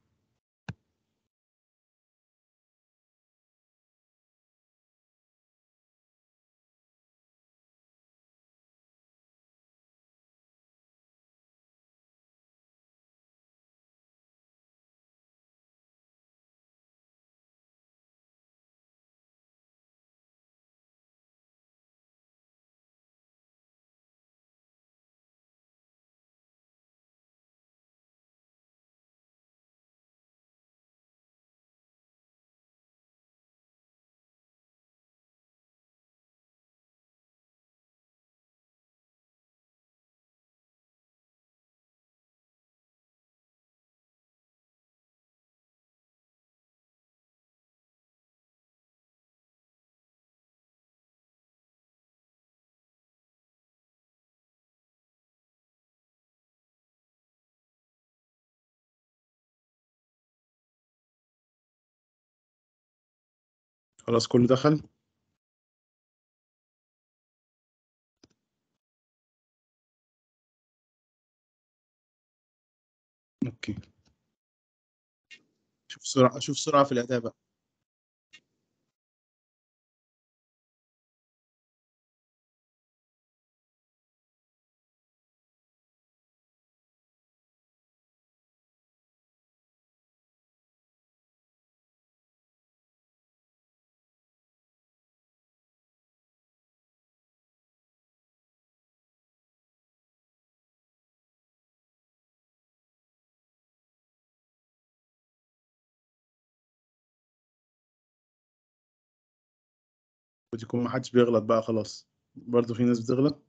خلاص كله دخل اوكي شوف سرعة شوف سرعة في الأداء بقى المفروض يكون محدش بيغلط بقى خلاص برضه في ناس بتغلط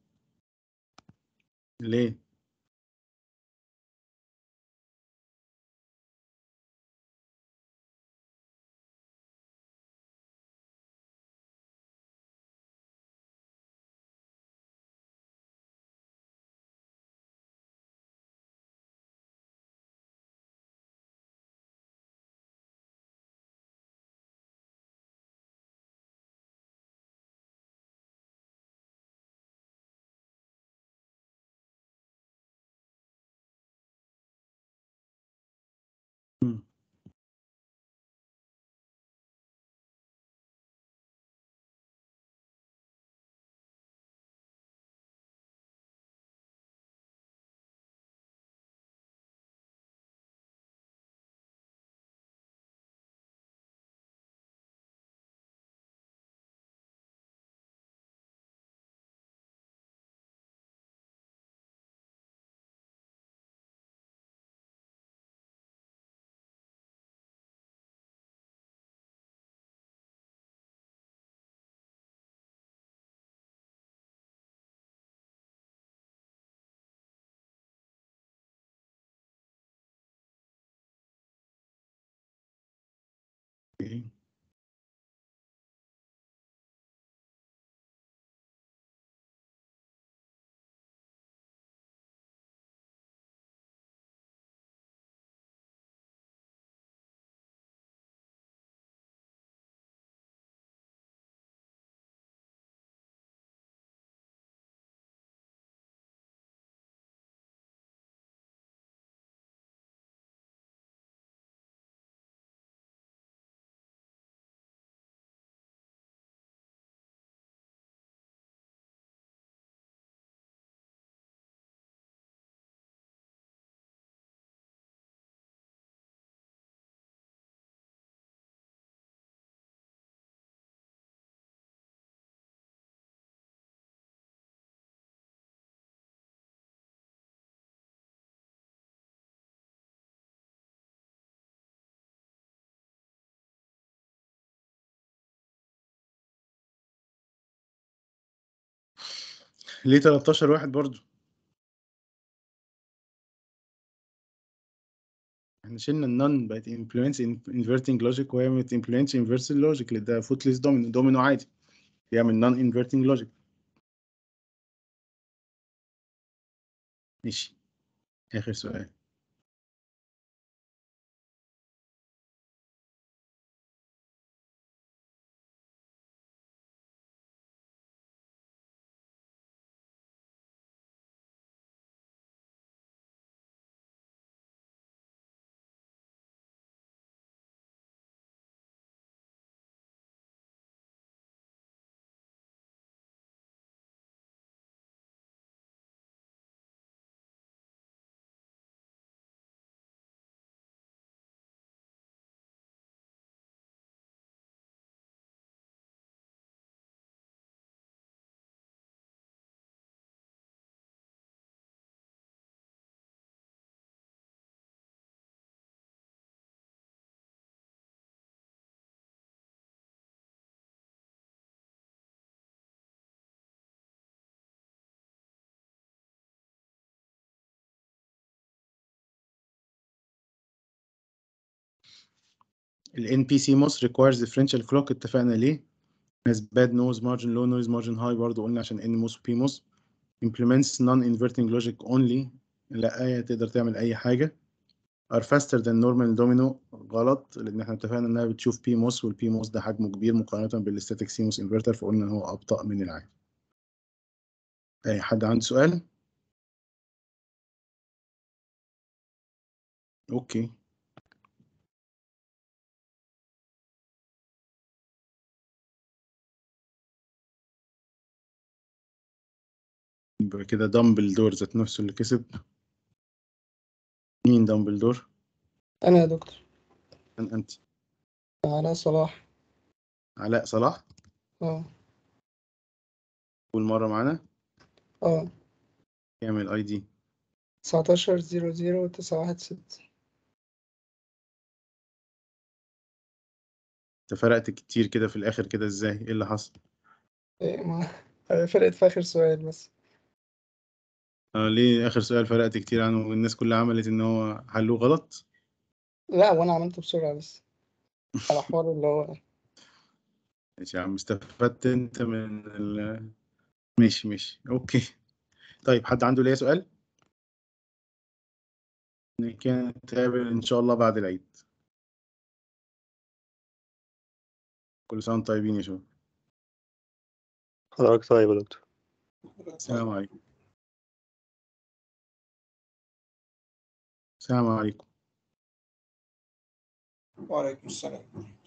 ليه؟ مم. اوكي ليه 13 واحد برضه احنا شلنا النون بقت implements in- inverting logic وهي بقت implements inverse logic اللي ده footless domino domino عادي يعمل non inverting logic ماشي آخر سؤال ال NPC MOS requires differential clock اتفقنا ليه has bad noise margin low noise margin high برضه قلنا عشان NMOS و PMOS implements non inverting logic only لا هي تقدر تعمل أي حاجة are faster than normal domino غلط لان احنا اتفقنا انها بتشوف بي موس والبي موس ده حجمه كبير مقارنة بالستاتيك سيموس انفرتر فقلنا ان هو ابطأ من العادي اي حد عنده سؤال اوكي يبقى كده دامبلدور ذات نفسه اللي كسب مين دامبلدور أنا يا دكتور أن انت علاء صلاح علاء صلاح اه أول مرة معانا اه يعمل اي دي تسعتاشر زيرو زيرو تسعة واحد ستة انت فرقت كتير كده في الاخر كده ازاي ايه اللي حصل إيه ما فرقت في آخر سؤال بس اه ليه اخر سؤال فرقت كتير عنه والناس كلها عملت ان هو حلوه غلط لا وأنا عملته بسرعة بس على حوار اللي هو ماشي يا عم استفدت انت من ال... ماشي ماشي اوكي طيب حد عنده ليا سؤال كان نتقابل ان شاء الله بعد العيد كل سنه وانتم طيبين يا شباب حضرتك طيب يا دكتور السلام عليكم السلام عليكم وعليكم السلام